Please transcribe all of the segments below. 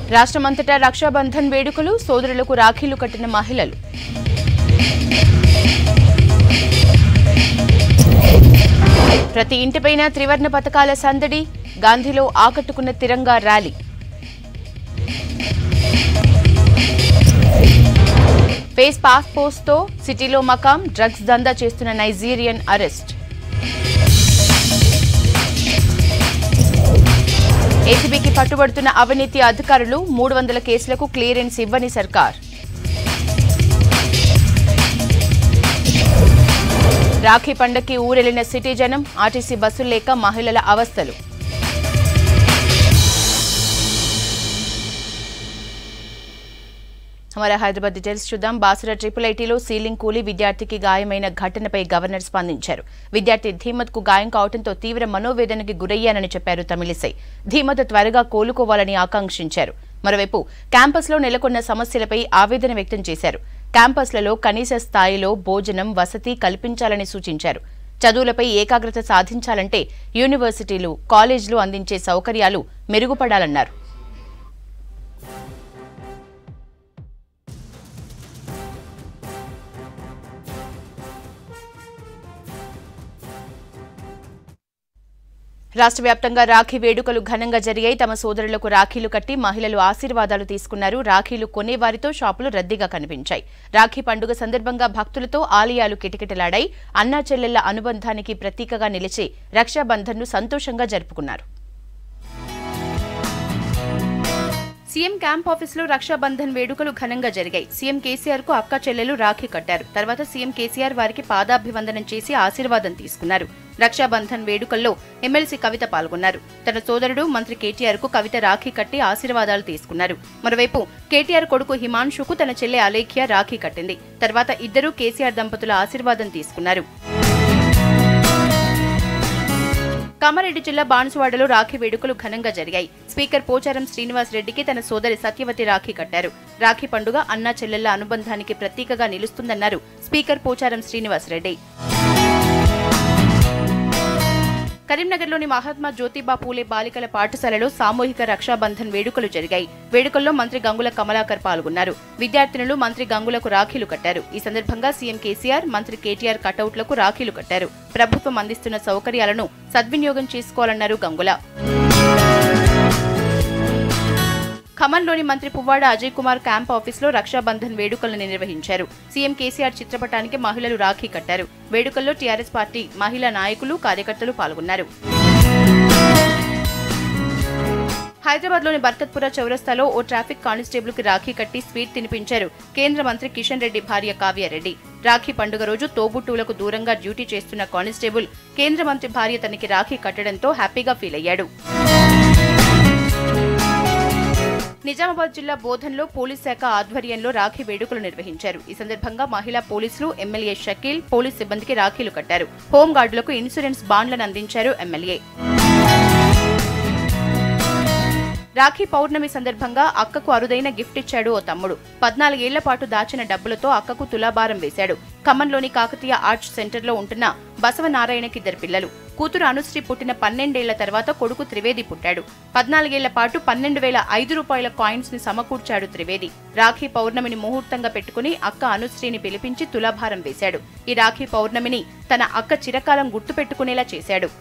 రాష్ట్రమంతటా రక్షాబంధన్ వేడుకలు సోదరులకు రాఖీలు కట్టిన మహిళలు ప్రతి ఇంటిపైన త్రివర్ణ పథకాల సందడి గాంధీలో ఆకట్టుకున్న తిరంగా ర్యాలీ ఫేస్ పాస్పోర్ట్స్తో సిటీలో మకాం డ్రగ్స్ దందా చేస్తున్న నైజీరియన్ అరెస్ట్ ఏసీబీకి పట్టుబడుతున్న అవినీతి అధికారులు మూడు వందల కేసులకు క్లియరెన్స్ ఇవ్వని సర్కార్ రాఖీ పండక్కి ఊరెళ్లిన సిటీ జనం ఆర్టీసీ బస్సులు లేక మహిళల అవస్థలు హమారా హైదరాబాద్ డీటెయిల్స్ చూద్దాం బాసుర ట్రిపుల్ ఐటీలో సీలింగ్ కూలీ విద్యార్థికి గాయమైన ఘటనపై గవర్నర్ స్పందించారు విద్యార్థి ధీమత్ కు గాయం కావడంతో తీవ్ర మనోవేదనకి గురయ్యానని చెప్పారు తమిళిసై ధీమత్ త్వరగా కోలుకోవాలని ఆకాంక్షించారు మరోవైపు క్యాంపస్లో నెలకొన్న సమస్యలపై ఆవేదన వ్యక్తం చేశారు క్యాంపస్లలో కనీస స్థాయిలో భోజనం వసతి కల్పించాలని సూచించారు చదువులపై ఏకాగ్రత సాధించాలంటే యూనివర్సిటీలు కాలేజీలు అందించే సౌకర్యాలు మెరుగుపడాలన్నారు రాష్ట్ర వ్యాప్తంగా రాఖీ వేడుకలు ఘనంగా జరిగాయి తమ సోదరులకు రాఖీలు కట్టి మహిళలు ఆశీర్వాదాలు తీసుకున్నారు రాఖీలు కొనేవారితో షాపులు రద్దీగా కనిపించాయి రాఖీ పండుగ సందర్భంగా భక్తులతో ఆలయాలు కిటకిటలాడాయి అన్నా చెల్లెళ్ల అనుబంధానికి ప్రతీకగా నిలిచి రక్షాబంధన్ను సంతోషంగా జరుపుకున్నారు సీఎం క్యాంప్ ఆఫీసులో రక్షాబంధన్ వేడుకలు ఘనంగా జరిగాయి సీఎం కేసీఆర్ కు అక్క చెల్లెలు రాఖీ కట్టారు తర్వాత సీఎం కేసీఆర్ వారికి పాదాభివందనం చేసి ఆశీర్వాదం తీసుకున్నారు రక్షాబంధన్ వేడుకల్లో ఎమ్మెల్సీ కవిత పాల్గొన్నారు తన సోదరుడు మంత్రి కేటీఆర్ కు కవిత రాఖీ కట్టి ఆశీర్వాదాలు తీసుకున్నారు మరోవైపు కేటీఆర్ కొడుకు హిమాంశుకు తన చెల్లె అలేఖ్య రాఖీ కట్టింది తర్వాత ఇద్దరూ కేసీఆర్ దంపతుల ఆశీర్వాదం తీసుకున్నారు కామారెడ్డి జిల్లా బాన్సువాడలో రాఖీ వేడుకలు ఘనంగా జరిగాయి స్పీకర్ పోచారం శ్రీనివాస్ రెడ్డికి తన సోదరి సత్యవతి రాఖీ కట్టారు రాఖీ పండుగ అన్నా చెల్లెళ్ల అనుబంధానికి ప్రతీకగా నిలుస్తుందన్నారు స్పీకర్ పోచారం శ్రీనివాస్ రెడ్డి కరీంనగర్లోని మహాత్మా జ్యోతిబా పూలే బాలికల పాఠశాలలో సామూహిక రక్షాబంధన్ వేడుకలు జరిగాయి వేడుకల్లో మంత్రి గంగుల కమలాకర్ పాల్గొన్నారు విద్యార్థినులు మంత్రి గంగులకు రాఖీలు కట్టారు ఈ సందర్భంగా సీఎం కేసీఆర్ మంత్రి కేటీఆర్ కటౌట్లకు రాఖీలు కట్టారు ప్రభుత్వం అందిస్తున్న సౌకర్యాలను సద్వినియోగం చేసుకోవాలన్నారు గంగుల ఖమ్మంలోని మంత్రి పువ్వాడ అజయ్ కుమార్ క్యాంప్ ఆఫీసులో రక్షాబంధన్ వేడుకలను నిర్వహించారు సీఎం కేసీఆర్ చిత్రపటానికి మహిళలు రాఖీ కట్టారు వేడుకల్లో టీఆర్ఎస్ పార్టీ మహిళా నాయకులు కార్యకర్తలు పాల్గొన్నారు హైదరాబాద్లోని బర్కత్పుర చౌరస్తాలో ఓ ట్రాఫిక్ కానిస్టేబుల్ కి రాఖీ కట్టి స్వీట్ తినిపించారు కేంద్ర మంత్రి కిషన్ రెడ్డి భార్య కావ్యారెడ్డి రాఖీ పండుగ రోజు తోబుట్టువులకు దూరంగా డ్యూటీ చేస్తున్న కానిస్టేబుల్ కేంద్ర మంత్రి భార్య తనకి రాఖీ కట్టడంతో హ్యాపీగా ఫీల్ అయ్యాడు నిజామాబాద్ జిల్లా బోధన్లో పోలీస్ శాఖ ఆధ్వర్యంలో రాఖీ వేడుకలు నిర్వహించారు ఈ సందర్భంగా మహిళా పోలీసులు ఎమ్మెల్యే షకీల్ పోలీస్ సిబ్బందికి రాఖీలు కట్టారు హోంగార్డులకు ఇన్సూరెన్స్ బాండ్లను అందించారు ఎమ్మెల్యే రాఖీ పౌర్ణమి సందర్భంగా అక్కకు అరుదైన గిఫ్ట్ ఇచ్చాడు ఓ తమ్ముడు పద్నాలుగేళ్ల పాటు దాచిన డబ్బులతో అక్కకు తులాభారం వేశాడు ఖమ్మంలోని కాకతీయ ఆర్ట్స్ సెంటర్లో ఉంటున్న బసవనారాయణకి ఇద్దరు పిల్లలు కూతురు అనుశ్రీ పుట్టిన పన్నెండేళ్ల తర్వాత కొడుకు త్రివేది పుట్టాడు పద్నాలుగేళ్ల పాటు పన్నెండు వేల ఐదు రూపాయల కాయిన్స్ ని సమకూర్చాడు త్రివేది రాఖీ పౌర్ణమిని ముహూర్తంగా పెట్టుకుని అక్క అనుశ్రీని పిలిపించి తులాభారం వేశాడు ఈ రాఖీ పౌర్ణమిని తన అక్క చిరకాలం గుర్తుపెట్టుకునేలా చేశాడు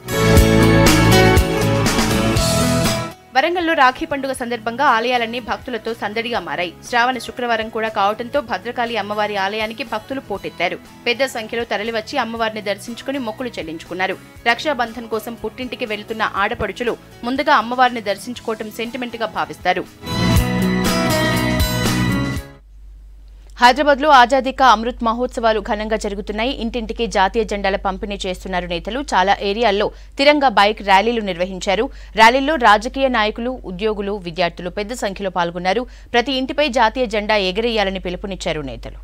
వరంగల్లో రాఖీ పండుగ సందర్భంగా ఆలయాలన్నీ భక్తులతో సందడిగా మారాయి శ్రావణ శుక్రవారం కూడా కావడంతో భద్రకాళి అమ్మవారి ఆలయానికి భక్తులు పోటెత్తారు పెద్ద సంఖ్యలో తరలివచ్చి అమ్మవారిని దర్శించుకుని మొక్కులు చెల్లించుకున్నారు రక్షాబంధన్ కోసం పుట్టింటికి వెళ్తున్న ఆడపడుచులు ముందుగా అమ్మవారిని దర్శించుకోవటం సెంటిమెంట్ గా భావిస్తారు హైదరాబాద్ లో ఆజాదీ కా అమృత్ మహోత్సవాలు ఘనంగా జరుగుతున్నాయి ఇంటింటికి జాతీయ జెండాల పంపిణీ చేస్తున్నారు నేతలు చాలా ఏరియాల్లో తిరంగా బైక్ ర్యాలీలు నిర్వహించారు ర్యాలీల్లో రాజకీయ నాయకులు ఉద్యోగులు విద్యార్థులు పెద్ద సంఖ్యలో పాల్గొన్నారు ప్రతి ఇంటిపై జాతీయ జెండా ఎగరేయాలని పిలుపునిచ్చారు నేతలు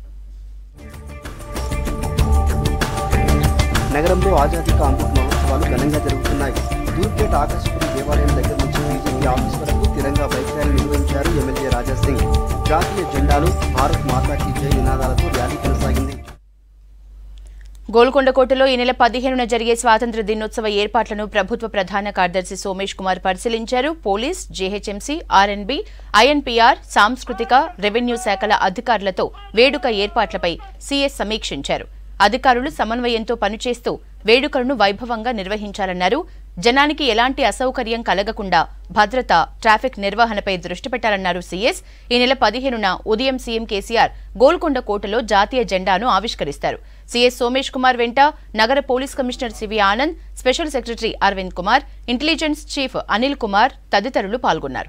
నగరంలో ఆజాదీ కా అమృత్ మహోత్సవాలు ఘనంగా జరుగుతున్నాయి దూర్పేట ఆకాశపురి దేవాలయం దగ్గర నుంచి బీజేపీ ఆఫీస్ వరకు తిరంగా బైక్ ర్యాలీ నిర్వహించారు ఎమ్మెల్యే రాజా సింగ్ జాతీయ జెండాలు భారత్ మాతా కీ జై నినాదాలతో ర్యాలీ కొనసాగింది గోల్కొండ కోటలో ఈ నెల పదిహేనున జరిగే స్వాతంత్ర దినోత్సవ ఏర్పాట్లను ప్రభుత్వ ప్రధాన కార్యదర్శి సోమేష్ కుమార్ పరిశీలించారు పోలీస్ జీహెచ్ఎంసీ ఆర్ఎన్బి ఐఎన్పీఆర్ సాంస్కృతిక రెవెన్యూ శాఖల అధికారులతో వేడుక ఏర్పాట్లపై సీఎస్ సమీక్షించారు అధికారులు సమన్వయంతో పనిచేస్తూ వేడుకలను వైభవంగా నిర్వహించాలన్నారు జనానికి ఎలాంటి అసౌకర్యం కలగకుండా భద్రత ట్రాఫిక్ నిర్వహణపై దృష్టి పెట్టాలన్నారు సీఎస్ ఈ నెల పదిహేనున ఉదయం సీఎం కేసీఆర్ గోల్కొండ కోటలో జాతీయ జెండాను ఆవిష్కరిస్తారు సీఎస్ సోమేష్ కుమార్ వెంట నగర police commissioner CV Anand special secretary Aravind Kumar intelligence chief Anil Kumar తదితరులు పాల్గొన్నారు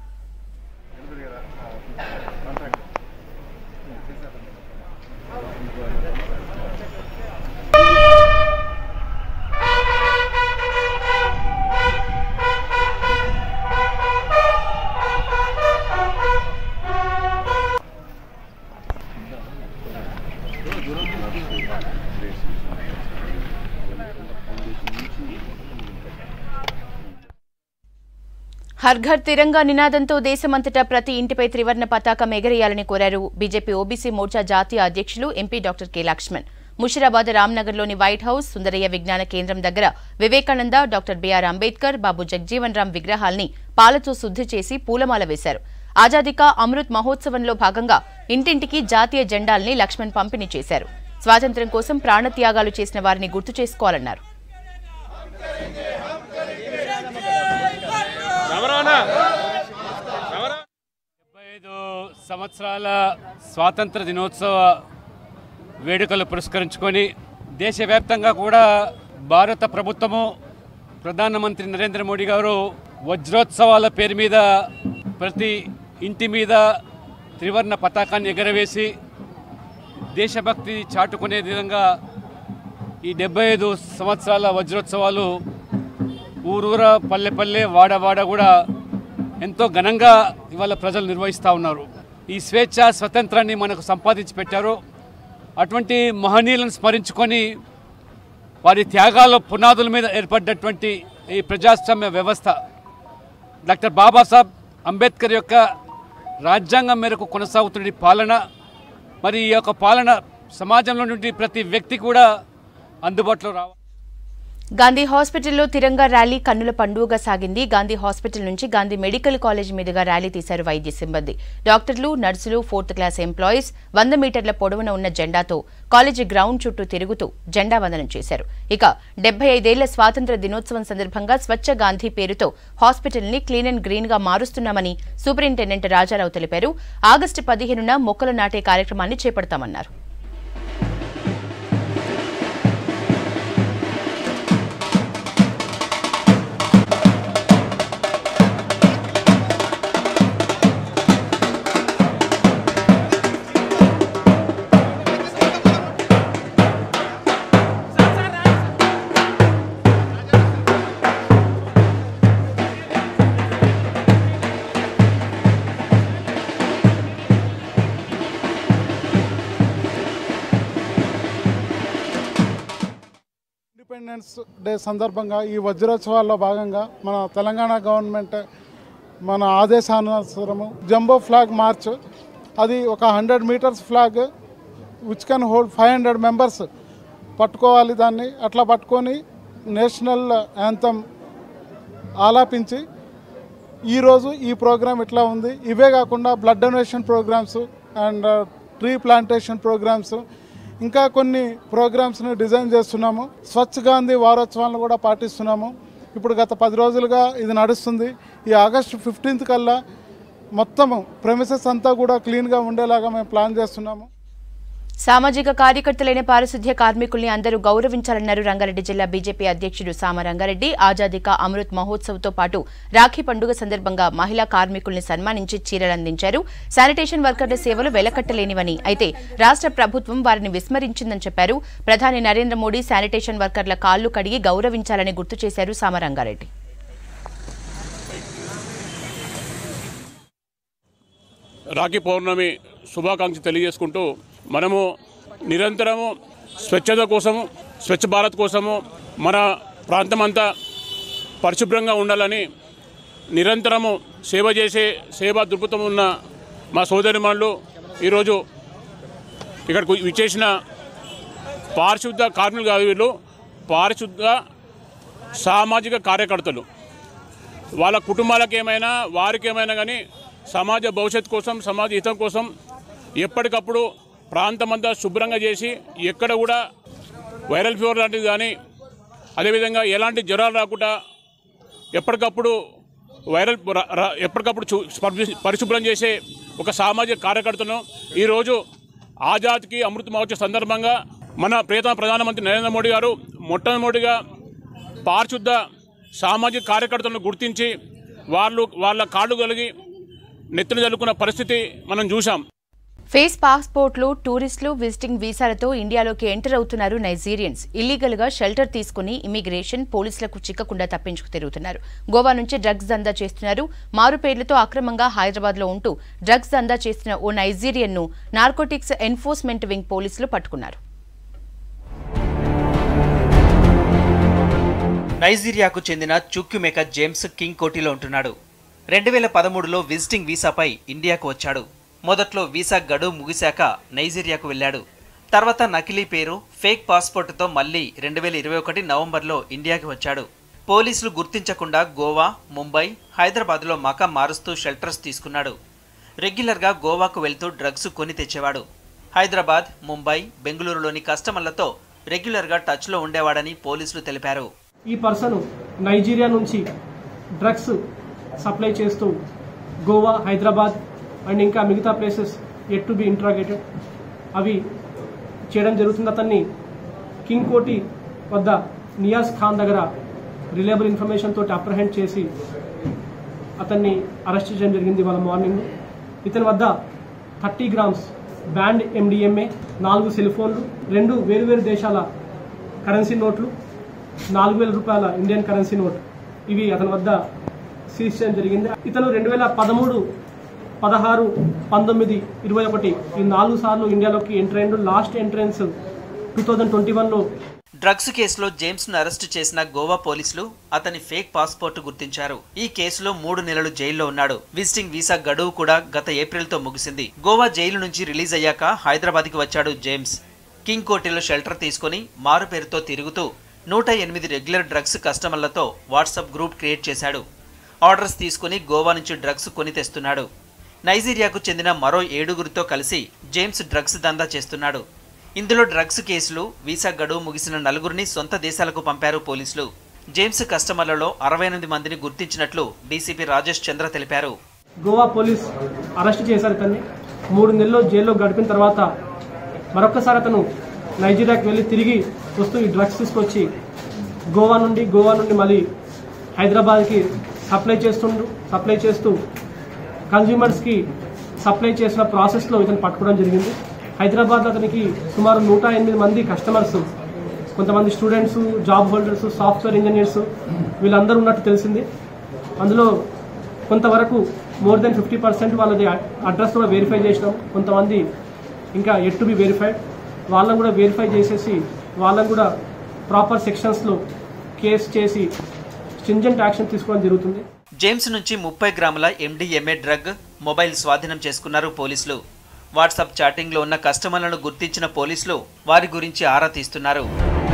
హర్ ఘర్ తిరంగా నినాదంతో దేశమంతటా ప్రతి ఇంటిపై త్రివర్ణ పతాకం ఎగరేయాలని కోరారు బీజేపీ ఓబీసీ మోర్చా జాతీయ అధ్యక్షులు MP doctor K Laxman Musheerabad రామ్నగర్లోని వైట్ హౌస్ సుందరయ్య విజ్ఞాన కేంద్రం దగ్గర వివేకానంద డాక్టర్ బిఆర్ అంబేద్కర్ బాబు జగ్జీవన్ రామ్ విగ్రహాల్ని పాలతో శుద్ధి చేసి పూలమాల వేశారు ఆజాదీ కా అమృత్ మహోత్సవంలో భాగంగా ఇంటింటికి జాతీయ జెండాల్ని లక్ష్మణ్ పంపిణీ చేశారు స్వాతంత్ర్యం కోసం ప్రాణత్యాగాలు చేసిన వారిని గుర్తు చేసుకోవాలన్నారు డెబ్బై ఐదు సంవత్సరాల స్వాతంత్ర దినోత్సవ వేడుకలు పురస్కరించుకొని దేశవ్యాప్తంగా కూడా భారత ప్రభుత్వము ప్రధానమంత్రి నరేంద్ర మోడీ గారు వజ్రోత్సవాల పేరు మీద ప్రతి ఇంటి మీద త్రివర్ణ పతాకాన్ని ఎగరవేసి దేశభక్తి చాటుకునే విధంగా ఈ డెబ్బై ఐదు సంవత్సరాల వజ్రోత్సవాలు ఊరూర పల్లె పల్లె వాడ వాడ కూడా ఎంతో ఘనంగా ఇవాళ ప్రజలు నిర్వహిస్తూ ఉన్నారు ఈ స్వేచ్ఛ స్వతంత్రాన్ని మనకు సంపాదించి పెట్టారు అటువంటి మహనీయులను స్మరించుకొని వారి త్యాగాల పునాదుల మీద ఏర్పడ్డటువంటి ఈ ప్రజాస్వామ్య వ్యవస్థ డాక్టర్ బాబాసాహెబ్ అంబేద్కర్ యొక్క రాజ్యాంగం మేరకు కొనసాగుతున్న ఈ పాలన మరి ఈ యొక్క పాలన సమాజంలో నుండి ప్రతి వ్యక్తి కూడా అందుబాటులో రావాలి గాంధీ హాస్పిటల్లో తిరంగా ర్యాలీ కన్నుల పండుగగా సాగింది గాంధీ హాస్పిటల్ నుంచి గాంధీ మెడికల్ కాలేజ్ మీదుగా ర్యాలీ తీశారు వైద్య సిబ్బంది డాక్టర్లు నర్సులు ఫోర్త్ క్లాస్ ఎంప్లాయీస్ వంద మీటర్ల పొడవున ఉన్న జెండాతో కాలేజీ గ్రౌండ్ చుట్టూ తిరుగుతూ జెండా వందనం చేశారు ఇక డెబ్బై ఐదేళ్ల స్వాతంత్ర దినోత్సవం సందర్భంగా స్వచ్ఛ గాంధీ పేరుతో హాస్పిటల్ ని క్లీన్ అండ్ గ్రీన్ గా మారుస్తున్నామని సూపరింటెండెంట్ రాజారావు తెలిపారు ఆగస్టు పదిహేనున మొక్కలు నాటే కార్యక్రమాన్ని చేపడతామన్నారు ఇండిపెండెన్స్ డే సందర్భంగా ఈ వజ్రోత్సవాల్లో భాగంగా మన తెలంగాణ గవర్నమెంట్ మన ఆదేశానుసారము జంబో ఫ్లాగ్ మార్చ్ అది ఒక hundred metres flag which can hold five hundred members పట్టుకోవాలి దాన్ని అట్లా పట్టుకొని నేషనల్ యాంథమ్ ఆలాపించి ఈరోజు ఈ ప్రోగ్రామ్ ఇట్లా ఉంది ఇవే కాకుండా blood donation programmes and tree plantation programmes ఇంకా కొన్ని ప్రోగ్రామ్స్ని డిజైన్ చేస్తున్నాము స్వచ్ఛ గాంధీ వారోత్సవాలను కూడా పాటిస్తున్నాము ఇప్పుడు గత పది రోజులుగా ఇది నడుస్తుంది ఈ ఆగస్టు ఫిఫ్టీన్త్ కల్లా మొత్తము ప్రెమిసెస్ అంతా కూడా క్లీన్గా ఉండేలాగా మేము ప్లాన్ చేస్తున్నాము సామాజిక కార్యకర్తలైన పారిశుద్ధ్య కార్మికుల్ని అందరూ గౌరవించాలన్నారు రంగారెడ్డి జిల్లా బీజేపీ అధ్యక్షుడు సామ రంగారెడ్డి ఆజాదీ కా అమృత్ మహోత్సవ్తో పాటు రాఖీ పండుగ సందర్భంగా మహిళా కార్మికుల్ని సన్మానించి చీరలందించారు శానిటేషన్ వర్కర్ల సేవలు వెలకట్టలేనివని అయితే రాష్ట్ర ప్రభుత్వం వారిని విస్మరించిందని చెప్పారు ప్రధాని నరేంద్ర మోడీ శానిటేషన్ వర్కర్ల కాళ్లు కడిగి గౌరవించాలని గుర్తు చేశారు సామ రంగారెడ్డి రాఖీ పౌర్ణమి శుభాకాంక్ష తెలియజేసుకుంటూ మనము నిరంతరము స్వచ్ఛత కోసము స్వచ్ఛ భారత్ కోసము మన ప్రాంతం అంతా పరిశుభ్రంగా ఉండాలని నిరంతరము సేవ చేసే సేవా దృక్పథం ఉన్న మా సోదరిమణులు ఈరోజు ఇక్కడికి విచ్చేసిన పారిశుద్ధ కార్మికులు కాదు వీళ్ళు పారిశుద్ధ సామాజిక కార్యకర్తలు వాళ్ళ కుటుంబాలకు ఏమైనా వారికి ఏమైనా కానీ సమాజ భవిష్యత్తు కోసం సమాజ హితం కోసం ఎప్పటికప్పుడు ప్రాంతమంతా శుభ్రంగా చేసి ఎక్కడ కూడా వైరల్ ఫీవర్ లాంటిది కానీ అదేవిధంగా ఎలాంటి జ్వరాలు రాకుండా ఎప్పటికప్పుడు వైరల్ ర- ర- ఎప్పటికప్పుడు చూ- పరిశు- పరిశుభ్రం చేసే ఒక సామాజిక కార్యకర్తను ఈరోజు ఆజాద్కి అమృత మహోత్సవ సందర్భంగా మన ప్రియతమ ప్రధానమంత్రి నరేంద్ర మోడీ గారు మొట్టమొదటిగా పారిశుద్ధ సామాజిక కార్యకర్తలను గుర్తించి వాళ్ళు వాళ్ళ కాళ్ళు కలిగి నెత్తిన జల్లుకున్న పరిస్థితి మనం చూసాం ఫేస్ పాస్పోర్ట్లు టూరిస్టులు విజిటింగ్ వీసాలతో ఇండియాలోకి ఎంటర్ అవుతున్నారు నైజీరియన్స్ ఇల్లీగల్ గా షెల్టర్ తీసుకుని ఇమిగ్రేషన్ పోలీసులకు చిక్కకుండా తప్పించుకు తిరుగుతున్నారు గోవా నుంచి డ్రగ్స్ దందా చేస్తున్నారు మారు పేర్లతో అక్రమంగా హైదరాబాద్ లో ఉంటూ డ్రగ్స్ దందా చేస్తున్న ఓ నైజీరియన్ ను నార్కోటిక్స్ ఎన్ఫోర్స్మెంట్ వింగ్ పోలీసులు పట్టుకున్నారు నైజీరియాకు చెందిన చుక్యుమెక జేమ్స్ కింగ్ కోటిలో ఉంటున్నాడు రెండు వేల పదమూడులో విజిటింగ్ వీసాపై ఇండియాకు వచ్చాడు మొదట్లో వీసా గడువు ముగిశాక నైజీరియాకు వెళ్ళాడు తర్వాత నకిలీ పేరు ఫేక్ పాస్పోర్టుతో మళ్ళీ రెండు వేల ఇరవై ఒకటి నవంబర్లో ఇండియాకి వచ్చాడు పోలీసులు గుర్తించకుండా గోవా ముంబై హైదరాబాద్లో మకా మారుస్తూ షెల్టర్స్ తీసుకున్నాడు రెగ్యులర్గా గోవాకు వెళ్తూ డ్రగ్స్ కొని తెచ్చేవాడు హైదరాబాద్ ముంబై బెంగళూరులోని కస్టమర్లతో రెగ్యులర్గా టచ్లో ఉండేవాడని పోలీసులు తెలిపారు ఈ పర్సన్ నైజీరియా నుంచి డ్రగ్స్ సప్లై చేస్తూ గోవా హైదరాబాద్ అండ్ ఇంకా మిగతా places yet to be interrogated అవి చేయడం జరుగుతుంది అతన్ని కింగ్ కోటి వద్ద నియాజ్ ఖాన్ దగ్గర రిలయబుల్ ఇన్ఫర్మేషన్ తోటి అప్రహెండ్ చేసి అతన్ని అరెస్ట్ చేయడం జరిగింది వాళ్ళ మార్నింగ్ ఇతని వద్ద థర్టీ గ్రామ్స్ బ్యాండ్ ఎండిఎంఏ నాలుగు సెల్ ఫోన్లు రెండు వేరువేరు దేశాల కరెన్సీ నోట్లు నాలుగు వేల రూపాయల ఇండియన్ కరెన్సీ నోట్ ఇవి అతని వద్ద సీజ్ చేయడం జరిగింది ఇతను రెండు వేల పదమూడు పదహారు పంతొమ్మిది ఇరవై ఒకటి ఈ నాలుగు సార్లు ఇండియాలోకి ఎంటర్ అయ్యిండు last entrance two thousand twenty వన్లో డ్రగ్స్ కేసులో జేమ్స్ ను అరెస్టు చేసిన గోవా పోలీసులు అతని ఫేక్ పాస్పోర్ట్ గుర్తించారు ఈ కేసులో మూడు నెలలు జైల్లో ఉన్నాడు విజిటింగ్ వీసా గడువు కూడా గత ఏప్రిల్ తో ముగిసింది గోవా జైలు నుంచి రిలీజ్ అయ్యాక హైదరాబాద్ కి వచ్చాడు జేమ్స్ కింగ్ కోటిలో షెల్టర్ తీసుకుని మారు పేరుతో తిరుగుతూ నూట ఎనిమిది రెగ్యులర్ డ్రగ్స్ కస్టమర్లతో వాట్సాప్ గ్రూప్ క్రియేట్ చేశాడు ఆర్డర్స్ తీసుకుని గోవా నుంచి డ్రగ్స్ కొని తెస్తున్నాడు నైజీరియాకు చెందిన మరో ఏడుగురితో కలిసి జేమ్స్ డ్రగ్స్ దందా చేస్తున్నాడు ఇందులో డ్రగ్స్ కేసులు వీసా గడువు ముగిసిన నలుగురిని సొంత దేశాలకు పంపారు పోలీసులు జేమ్స్ కస్టమర్లలో అరవై ఎనిమిది మందిని గుర్తించినట్లు డీసీపీ రాజేష్ చంద్ర తెలిపారు గోవా పోలీస్ అరెస్ట్ చేశారు ఇతన్ని మూడు నెలలు జైల్లో గడిపిన తర్వాత మరొకసారి అతను నైజీరియాకి వెళ్ళి తిరిగి వస్తూ ఈ డ్రగ్స్ తీసుకొచ్చి గోవా నుండి గోవా నుండి మళ్ళీ హైదరాబాద్కి సప్లై చేస్తుండు సప్లై చేస్తూ కన్జ్యూమర్స్కి సప్లై చేసిన ప్రాసెస్లో ఇతను పట్టుకోవడం జరిగింది హైదరాబాద్లో అతనికి సుమారు నూట ఎనిమిది మంది కస్టమర్స్ కొంతమంది students job holders software engineers వీళ్ళందరూ ఉన్నట్టు తెలిసింది అందులో కొంతవరకు మోర్ దెన్ ఫిఫ్టీ పర్సెంట్ వాళ్ళది అడ్రస్ కూడా వెరిఫై చేసినాం కొంతమంది ఇంకా ఎట్ టు బి వెరిఫైడ్ వాళ్ళని కూడా వెరిఫై చేసేసి వాళ్ళని కూడా ప్రాపర్ సెక్షన్స్లో కేసు చేసి స్టింజెంట్ యాక్షన్ తీసుకోవడం జరుగుతుంది జేమ్స్ నుంచి ముప్పై గ్రాముల ఎండిఎంఏ డ్రగ్ మొబైల్ స్వాధీనం చేసుకున్నారు పోలీసులు వాట్సాప్ చాటింగ్లో ఉన్న కస్టమర్లను గుర్తించిన పోలీసులు వారి గురించి ఆరా తీస్తున్నారు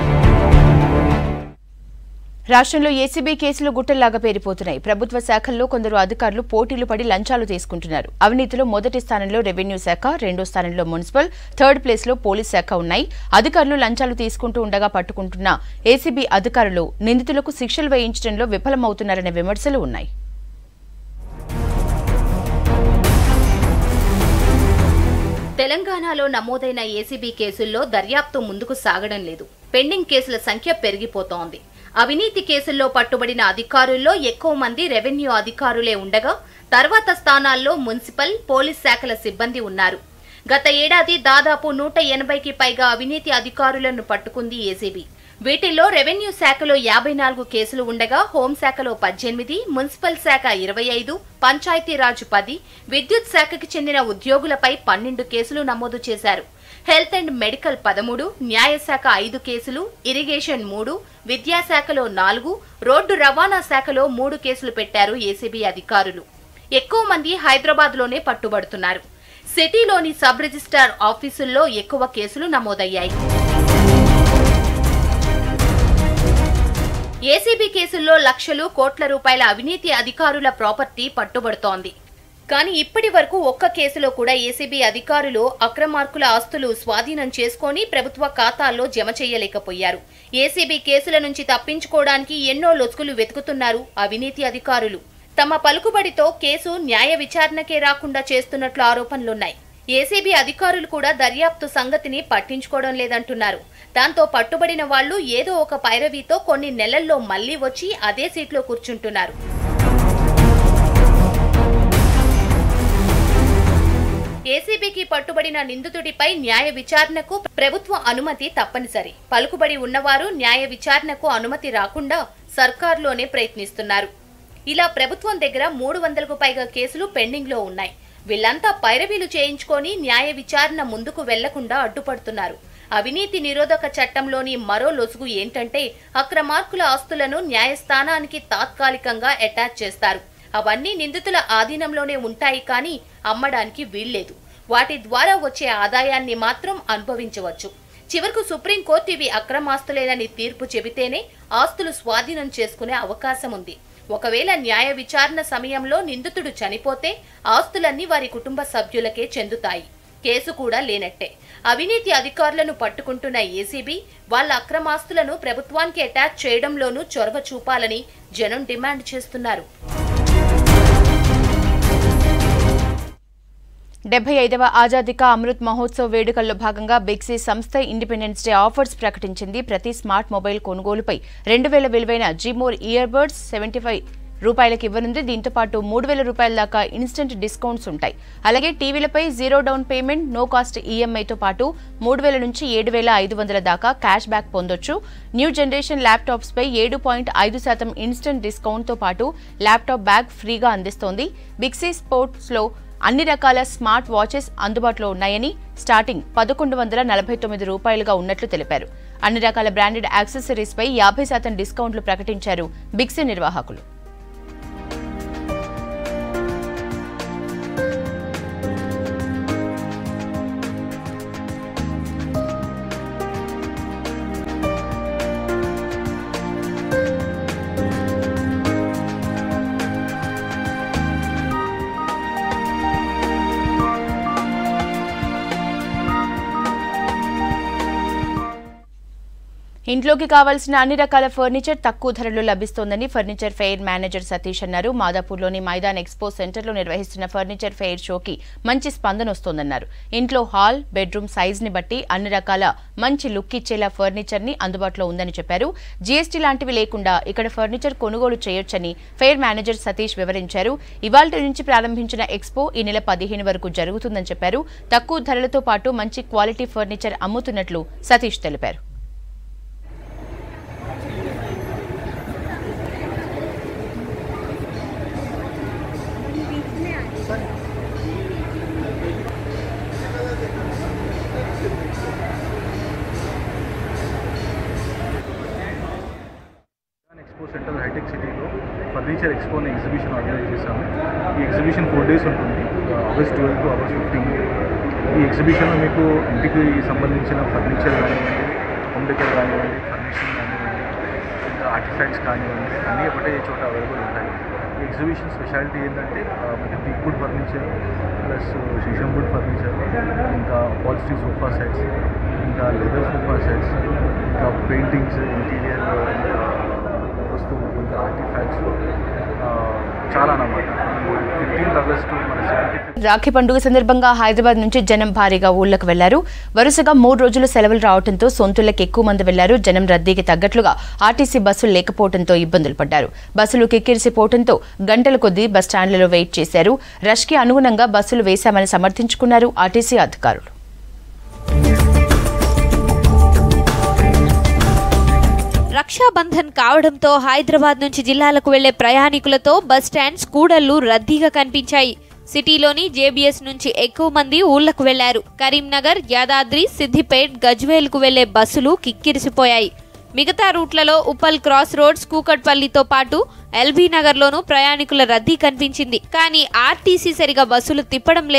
రాష్ట్రంలో ఏసీబీ కేసులు గుట్టల్లాగా పేరిపోతున్నాయి ప్రభుత్వ శాఖల్లో కొందరు అధికారులు పోటీలు పడి లంచాలు తీసుకుంటున్నారు అవినీతిలో మొదటి స్థానంలో రెవెన్యూ శాఖ రెండో స్థానంలో మున్సిపల్ థర్డ్ ప్లేస్ లో పోలీస్ శాఖ ఉన్నాయి అధికారులు లంచాలు తీసుకుంటూ ఉండగా పట్టుకుంటున్న ఏసీబీ అధికారులు నిందితులకు శిక్షలు వేయించడంలో విఫలమవుతున్నారనే విమర్శలు ఉన్నాయి తెలంగాణలో నమోదైన ఏసీబీ కేసుల్లో దర్యాప్తు ముందుకు సాగడం లేదు పెండింగ్ కేసుల సంఖ్య పెరిగిపోతోంది అవినీతి కేసుల్లో పట్టుబడిన అధికారుల్లో ఎక్కువ మంది రెవెన్యూ అధికారులే ఉండగా తర్వాత స్థానాల్లో మున్సిపల్ పోలీస్ శాఖల సిబ్బంది ఉన్నారు గత ఏడాది దాదాపు నూట ఎనభైకి పైగా అవినీతి అధికారులను పట్టుకుంది ఏసీబీ వీటిల్లో రెవెన్యూ శాఖలో యాభై నాలుగు కేసులు ఉండగా హోంశాఖలో పద్దెనిమిది మున్సిపల్ శాఖ ఇరవై ఐదు పంచాయతీరాజ్ పది విద్యుత్ శాఖకి చెందిన ఉద్యోగులపై పన్నెండు కేసులు నమోదు చేశారు హెల్త్ అండ్ మెడికల్ పదమూడు న్యాయశాఖ ఐదు కేసులు ఇరిగేషన్ మూడు విద్యాశాఖలో నాలుగు రోడ్డు రవాణా శాఖలో మూడు కేసులు పెట్టారు ఏసీబీ అధికారులు ఎక్కువ మంది హైదరాబాద్లోనే పట్టుబడుతున్నారు సిటీలోని సబ్ రిజిస్ట్రార్ ఆఫీసుల్లో ఎక్కువ కేసులు నమోదయ్యాయి ఏసీబీ కేసుల్లో లక్షలు కోట్ల రూపాయల అవినీతి అధికారుల ప్రాపర్టీ పట్టుబడుతోంది కానీ ఇప్పటి వరకు ఒక్క కేసులో కూడా ఏసీబీ అధికారులు అక్రమార్కుల ఆస్తులు స్వాధీనం చేసుకొని ప్రభుత్వ ఖాతాల్లో జమ చేయలేకపోయారు ఏసీబీ కేసుల నుంచి తప్పించుకోవడానికి ఎన్నో లొసుగులు వెతుకుతున్నారు అవినీతి అధికారులు తమ పలుకుబడితో కేసు న్యాయ విచారణకే రాకుండా చేస్తున్నట్లు ఆరోపణలున్నాయి ఏసీబీ అధికారులు కూడా దర్యాప్తు సంగతిని పట్టించుకోవడం లేదంటున్నారు దాంతో పట్టుబడిన వాళ్లు ఏదో ఒక పైరవీతో కొన్ని నెలల్లో మళ్లీ వచ్చి అదే సీట్లో కూర్చుంటున్నారు ఏసీబీకి పట్టుబడిన నిందితుడిపై న్యాయ విచారణకు ప్రభుత్వ అనుమతి తప్పనిసరి పలుకుబడి ఉన్నవారు న్యాయ విచారణకు అనుమతి రాకుండా సర్కార్లోనే ప్రయత్నిస్తున్నారు ఇలా ప్రభుత్వం దగ్గర మూడు వందలకు పైగా కేసులు పెండింగ్ లో ఉన్నాయి వీళ్ళంతా పైరవీలు చేయించుకొని న్యాయ విచారణ ముందుకు వెళ్లకుండా అడ్డుపడుతున్నారు అవినీతి నిరోధక చట్టంలోని మరో లొసుగు ఏంటంటే అక్రమార్కుల ఆస్తులను న్యాయస్థానానికి తాత్కాలికంగా అటాచ్ చేస్తారు అవన్నీ నిందితుల ఆధీనంలోనే ఉంటాయి కానీ అమ్మడానికి వీల్లేదు వాటి ద్వారా వచ్చే ఆదాయాన్ని మాత్రం అనుభవించవచ్చు చివరకు సుప్రీంకోర్టు ఇవి అక్రమాస్తులేనని తీర్పు చెబితేనే ఆస్తులు స్వాధీనం చేసుకునే అవకాశం ఉంది ఒకవేళ న్యాయ విచారణ సమయంలో నిందితుడు చనిపోతే ఆస్తులన్నీ వారి కుటుంబ సభ్యులకే చెందుతాయి కేసు కూడా లేనట్టే అవినీతి అధికారులను పట్టుకుంటున్న ఏసీబీ వాళ్ళ అక్రమాస్తులను ప్రభుత్వానికి అటాచ్ చేయడంలోనూ చొరవ చూపాలని జనం డిమాండ్ చేస్తున్నారు డెబ్బై ఐదవ ఆజాదీ కా అమృత్ మహోత్సవ్ వేడుకల్లో భాగంగా బిగ్సీ సంస్థ ఇండిపెండెన్స్ డే ఆఫర్స్ ప్రకటించింది ప్రతి స్మార్ట్ మొబైల్ కొనుగోలుపై రెండు వేల విలువైన జిమోర్ ఇయర్ బడ్స్ సెవెంటీ ఫైవ్ రూపాయలకి ఇవ్వనుంది దీంతో పాటు మూడు వేల రూపాయల దాకా ఇన్స్టెంట్ డిస్కౌంట్స్ ఉంటాయి అలాగే టీవీలపై zero down payment no cost ఈఎంఐతో పాటు మూడు వేల నుంచి ఏడు వేల ఐదు వందల దాకా క్యాష్ బ్యాక్ పొందొచ్చు న్యూ జనరేషన్ ల్యాప్టాప్స్ పై ఏడు పాయింట్ ఐదు శాతం ఇన్స్టెంట్ డిస్కౌంట్తో పాటు ల్యాప్టాప్ బ్యాగ్ ఫ్రీగా అందిస్తోంది బిగ్సీ స్పోర్ట్స్లో అన్ని రకాల స్మార్ట్ వాచెస్ అందుబాటులో ఉన్నాయని స్టార్టింగ్ పదకొండు వందల నలభై తొమ్మిది రూపాయలుగా ఉన్నట్లు తెలిపారు అన్ని రకాల బ్రాండెడ్ యాక్సెసరీస్ పై యాభై శాతం డిస్కౌంట్లు ప్రకటించారు బిగ్సీ నిర్వాహకులు ఇంట్లోకి కావాల్సిన అన్ని రకాల ఫర్నిచర్ తక్కువ ధరలో లభిస్తోందని ఫర్నిచర్ ఫెయిర్ మేనేజర్ సతీష్ అన్నారు మాదాపూర్లోని మైదాన్ ఎక్స్పో సెంటర్లో నిర్వహిస్తున్న ఫర్నిచర్ ఫెయిర్ షోకి మంచి స్పందన వస్తోందన్నారు ఇంట్లో హాల్ బెడ్రూమ్ సైజ్ ని బట్టి అన్ని రకాల మంచి లుక్ ఇచ్చేలా ఫర్నిచర్ ని అందుబాటులో ఉందని చెప్పారు జీఎస్టీ లాంటివి లేకుండా ఇక్కడ ఫర్నిచర్ కొనుగోలు చేయొచ్చని ఫెయిర్ మేనేజర్ సతీష్ వివరించారు ఇవాళ నుంచి ప్రారంభించిన ఎక్స్పో ఈ నెల పదిహేను వరకు జరుగుతుందని చెప్పారు తక్కువ ధరలతో పాటు మంచి క్వాలిటీ ఫర్నిచర్ అమ్ముతున్నట్లు సతీష్ తెలిపారు ఎక్స్పో సెంటర్ హైటెక్ సిటీలో ఫర్నిచర్ ఎక్స్పో అనే ఎగ్జిబిషన్ ఆర్గనైజ్ చేశాము ఈ ఎగ్జిబిషన్ ఫోర్ డేస్ ఉంటుంది August twelve to August fifteen ఈ ఎగ్జిబిషన్లో మీకు ఇంటికి సంబంధించిన ఫర్నిచర్ కానివ్వండి హోమ్ డెకర్ కానివ్వండి ఫర్నిషింగ్ కానివ్వండి ఇంకా ఆర్టిఫాక్ట్స్ కానివ్వండి అన్నీ ఒకటే చోట అవైలబుల్ ఉంటాయి ఈ ఎగ్జిబిషన్ స్పెషాలిటీ ఏంటంటే ఆ, మీకు teak wood furniture plus sheesham wood furniture ఇంకా పాజిటివ్ సోఫా సెట్స్ ఇంకా లెదర్ సోఫా సెట్స్ ఇంకా పెయింటింగ్స్ ఇంటీరియర్ వస్తువులు ఇంకా ఆర్టిఫాక్ట్స్ చాలా అన్నమాట ఫిఫ్టీన్త్ ఆగస్టు మన సెవెంటీ రాఖీ పండుగ సందర్భంగా హైదరాబాద్ నుంచి జనం భారీగా ఊళ్ళకు వెళ్లారు వరుసగా మూడు రోజులు సెలవులు రావడంతో సొంతులకు ఎక్కువ మంది వెళ్లారు జనం రద్దీకి తగ్గట్లుగా ఆర్టీసీ బస్సులు లేకపోవడంతో ఇబ్బందులు పడ్డారు బస్సులు కిక్కిరిసిపోవడంతో గంటల కొద్దీ బస్టాండ్లలో వెయిట్ చేశారు రష్ కి అనుగుణంగా బస్సులు వేశామని సమర్థించుకున్నారు ఆర్టీసీ అధికారులు రక్షాబంధన్ కావడంతో హైదరాబాద్ నుంచి జిల్లాలకు వెళ్లే ప్రయాణికులతో బస్ స్టాండ్స్ కూడళ్లు రద్దీగా కనిపించాయి సిటీలోని జేబీఎస్ నుంచి ఎక్కువ మంది ఊళ్లకు వెళ్లారు కరీంనగర్ యాదాద్రి సిద్దిపేట్ గజ్వేల్కు వెళ్లే బస్సులు కిక్కిరిసిపోయాయి మిగతా రూట్లలో ఉప్పల్ క్రాస్ రోడ్స్ కూకట్పల్లితో పాటు ఎల్బీ నగర్లోనూ ప్రయాణికుల రద్దీ కనిపించింది కానీ ఆర్టీసీ సరిగా బస్సులు తిప్పడం లేదని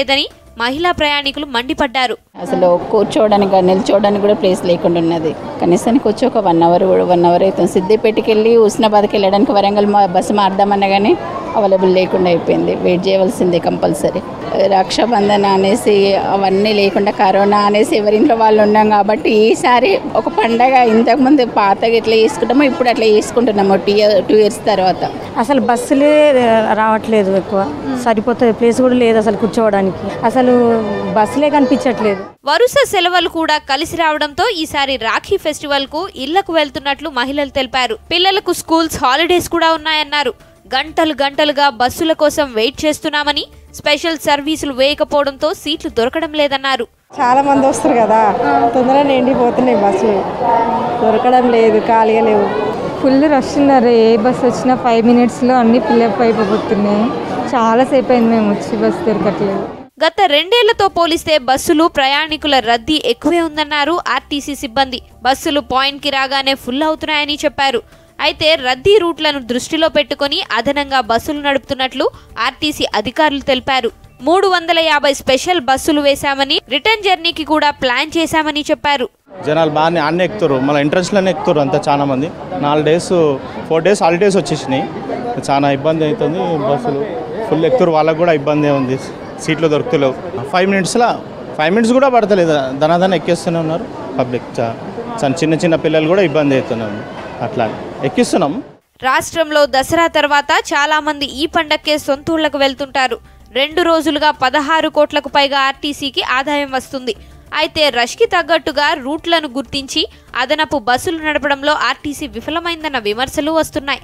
మహిళా ప్రయాణికులు మండిపడ్డారు అసలు కూర్చోవడానికి కానీ నిల్చోవడానికి కూడా ప్లేస్ లేకుండా ఉన్నది కనీసానికి వచ్చి ఒక వన్ అవర్ వన్ అవర్ అవుతుంది సిద్దిపేటకి వెళ్ళి హుస్నాబాద్కి వెళ్ళడానికి వరంగల్ మా బస్సు మారుదామన్నా కానీ అవైలబుల్ లేకుండా అయిపోయింది వెయిట్ చేయవలసిందే కంపల్సరీ రక్షాబంధన్ అనేసి అవన్నీ లేకుండా కరోనా అనేసి ఎవరింట్లో వాళ్ళు ఉన్నాం కాబట్టి ఈసారి ఒక పండగ ఇంతకుముందు పాతగా ఎట్లా చేసుకుంటామో ఇప్పుడు అట్లా చేసుకుంటున్నాము టూ ఇయర్ టూ ఇయర్స్ తర్వాత అసలు బస్సులే రావట్లేదు ఎక్కువ సరిపోతుంది ప్లేస్ కూడా లేదు అసలు కూర్చోవడానికి అసలు బస్సులే కనిపించట్లేదు వరుస సెలవులు కూడా కలిసి రావడంతో ఈసారి రాఖీ ఫెస్టివల్ కు ఇళ్లకు వెళ్తున్నట్లు మహిళలు తెలిపారు పిల్లలకు స్కూల్స్ హాలిడేస్ కూడా ఉన్నాయన్నారు గంటలు గంటలుగా బస్సుల కోసం వెయిట్ చేస్తున్నామని స్పెషల్ సర్వీసులు వేయకపోవడంతో సీట్లు దొరకడం లేదన్నారు చాలా మంది వస్తారు కదా తొందరగా నిండిపోతున్నాయి బస్సులు దొరకడం లేదు ఖాళీగా లేవు ఫుల్ రష్ ఉన్నారు ఏ బస్ వచ్చినా ఫైవ్ మినిట్స్లో అన్ని ఫిల్అప్ అయిపోతున్నాయి చాలాసేపు అయింది మేము వచ్చి బస్సు దొరకట్లేదు గత రెండేళ్లతో పోలిస్తే బస్సులు ప్రయాణికుల రద్దీ ఎక్కువే ఉందన్నారు ఆర్టీసీ సిబ్బంది బస్సులు పాయింట్ కి రాగానే ఫుల్ అవుతున్నాయని చెప్పారు అయితే రద్దీ రూట్లను దృష్టిలో పెట్టుకుని అదనంగా బస్సులు నడుపుతున్నట్లు ఆర్టీసీ అధికారులు తెలిపారు మూడు వందల యాభై స్పెషల్ బస్సులు వేశామని రిటర్న్ జర్నీకి కూడా ప్లాన్ చేశామని చెప్పారు జనాలు బాగానే అన్నీ ఎక్కుతారు మళ్ళీ ఇంట్రెస్ట్లోనే ఎక్కుతారు అంతా చాలా మంది నాలుగు డేస్ ఫోర్ డేస్ హాలిడేస్ వచ్చేసినాయి చాలా ఇబ్బంది అవుతుంది బస్సులు ఫుల్ ఎక్కుతారు వాళ్ళకు కూడా ఇబ్బంది ఉంది సీట్లు దొరుకుతలేవు ఫైవ్ మినిట్స్లో ఫైవ్ మినిట్స్ కూడా పడతలేదు ధనాధన ఎక్కేస్తూనే ఉన్నారు పబ్లిక్ చా- చాలా చిన్న చిన్న పిల్లలు కూడా ఇబ్బంది అవుతున్నాం అట్లా ఎక్కిస్తున్నాం రాష్ట్రంలో దసరా తర్వాత చాలా మంది ఈ పండక్కే సొంతూళ్లకు వెళ్తుంటారు రెండు రోజులుగా పదహారు కోట్లకు పైగా ఆర్టీసీకి ఆదాయం వస్తుంది అయితే రష్కి తగ్గట్టుగా రూట్లను గుర్తించి అదనపు బస్సులు నడపడంలో ఆర్టీసీ విఫలమైందన్న విమర్శలు వస్తున్నాయి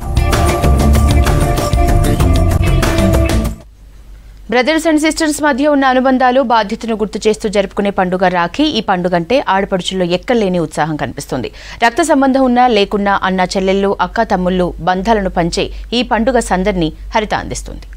బ్రదర్స్ అండ్ సిస్టర్స్ మధ్య ఉన్న అనుబంధాలు బాధ్యతను గుర్తు చేస్తూ జరుపుకునే పండుగ రాఖీ ఈ పండుగ అంటే ఆడపడుచుల్లో ఎక్కలేని ఉత్సాహం కనిపిస్తుంది రక్త సంబంధం ఉన్నా లేకున్నా అన్న చెల్లెళ్ళు అక్క తమ్ముళ్ళు బంధాలను పంచే ఈ పండుగ సందడిని హరిత అందిస్తుంది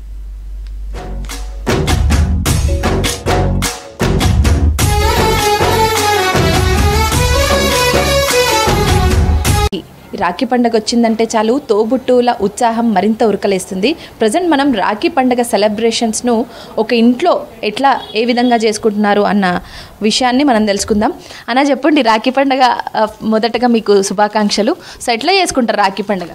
ఈ రాఖీ పండగ వచ్చిందంటే చాలు తోబుట్టువుల ఉత్సాహం మరింత ఉరకలేస్తుంది ప్రజెంట్ మనం రాఖీ పండగ సెలబ్రేషన్స్ను ఒక ఇంట్లో ఎట్లా ఏ విధంగా చేసుకుంటున్నారు అన్న విషయాన్ని మనం తెలుసుకుందాం అన్న చెప్పండి రాఖీ పండగ ఆ, మొదటగా మీకు శుభాకాంక్షలు సో ఎట్లా చేసుకుంటారు రాఖీ పండగ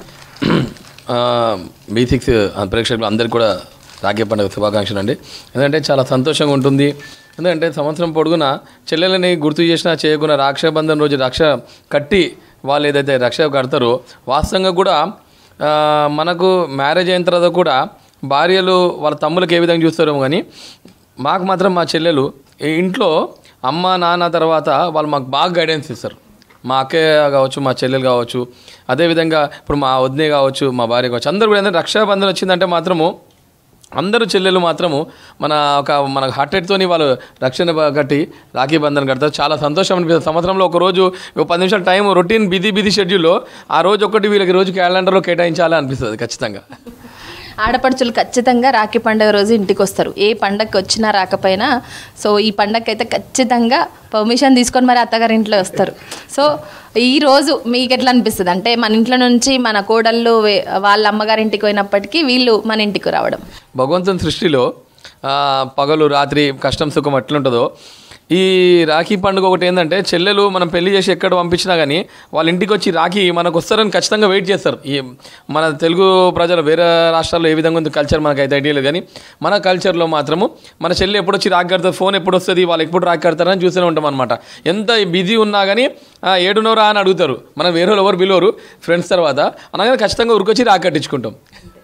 బీ సిక్స్ ప్రేక్షకులు అందరికీ కూడా రాఖీ పండుగ శుభాకాంక్షలు అండి ఎందుకంటే చాలా సంతోషంగా ఉంటుంది ఎందుకంటే సంవత్సరం పొడుగున చెల్లెలని గుర్తు చేసినా చేయకుండా రాక్షాబంధన్ రోజు రక్ష కట్టి వాళ్ళు ఏదైతే రక్ష కడతారో వాస్తవంగా కూడా ఆ, మనకు మ్యారేజ్ అయిన తర్వాత కూడా భార్యలు వాళ్ళ తమ్ములకు ఏ విధంగా చూస్తారో కానీ మాకు మాత్రం మా చెల్లెలు ఈ ఇంట్లో అమ్మ నాన్న తర్వాత వాళ్ళు మాకు బాగా గైడెన్స్ ఇస్తారు మా అక్కయ్య కావచ్చు మా చెల్లెలు కావచ్చు అదేవిధంగా ఇప్పుడు మా వదినే కావచ్చు మా భార్య కావచ్చు అందరూ కూడా ఏంటంటే రక్షాబంధన్ వచ్చిందంటే మాత్రము అందరూ చెల్లెలు మాత్రము మన ఒక మన హార్ట్ రేట్తోని వాళ్ళు రక్షణ బ- కట్టి రాఖీ బంధన్ కడతారు చాలా సంతోషం అనిపిస్తుంది సంవత్సరంలో ఒక రోజు ఒక పది నిమిషాల టైం రొటీన్ బిజీ బిజీ షెడ్యూల్లో ఆ రోజు ఒకటి వీళ్ళకి రోజు క్యాలెండర్లో కేటాయించాలి అనిపిస్తుంది ఖచ్చితంగా ఆడపడుచులు ఖచ్చితంగా రాఖీ పండుగ రోజు ఇంటికి వస్తారు ఏ పండగకి వచ్చినా రాకపోయినా సో ఈ పండగకి అయితే ఖచ్చితంగా పర్మిషన్ తీసుకొని మరి అత్తగారి ఇంట్లో వస్తారు సో ఈ రోజు మీకు ఎట్లా అనిపిస్తుంది అంటే మన ఇంట్లో నుంచి మన కోడళ్ళు వే- వాళ్ళ అమ్మగారి ఇంటికి పోయినప్పటికీ వీళ్ళు మన ఇంటికి రావడం భగవంతుని సృష్టిలో ఆ, పగలు రాత్రి కష్టం సుఖం ఎట్లుంటుందో ఈ రాఖీ పండుగ ఒకటి ఏంటంటే చెల్లెలు మనం పెళ్లి చేసి ఎక్కడ పంపించినా కానీ వాళ్ళ ఇంటికి వచ్చి రాఖీ మనకు వస్తారని ఖచ్చితంగా వెయిట్ చేస్తారు ఈ మన తెలుగు ప్రజలు వేరే రాష్ట్రాల్లో ఏ విధంగా ఉంది కల్చర్ మనకు అయితే ఐడియా లేదు కానీ మన కల్చర్లో మాత్రము మన చెల్లి ఎప్పుడు వచ్చి రాఖీ కడతారు ఫోన్ ఎప్పుడు వస్తుంది వాళ్ళు ఎప్పుడు రాఖీ కడతారని చూస్తూనే ఉంటాం అనమాట ఎంత బిజీ ఉన్నా కానీ "ఆ, ఏడున్నోరా అని అడుగుతారు మనం వేరే వాళ్ళు ఎవరు పిలవరు ఫ్రెండ్స్ తర్వాత అనగానే ఖచ్చితంగా ఉరికొచ్చి రాఖీ కట్టించుకుంటాం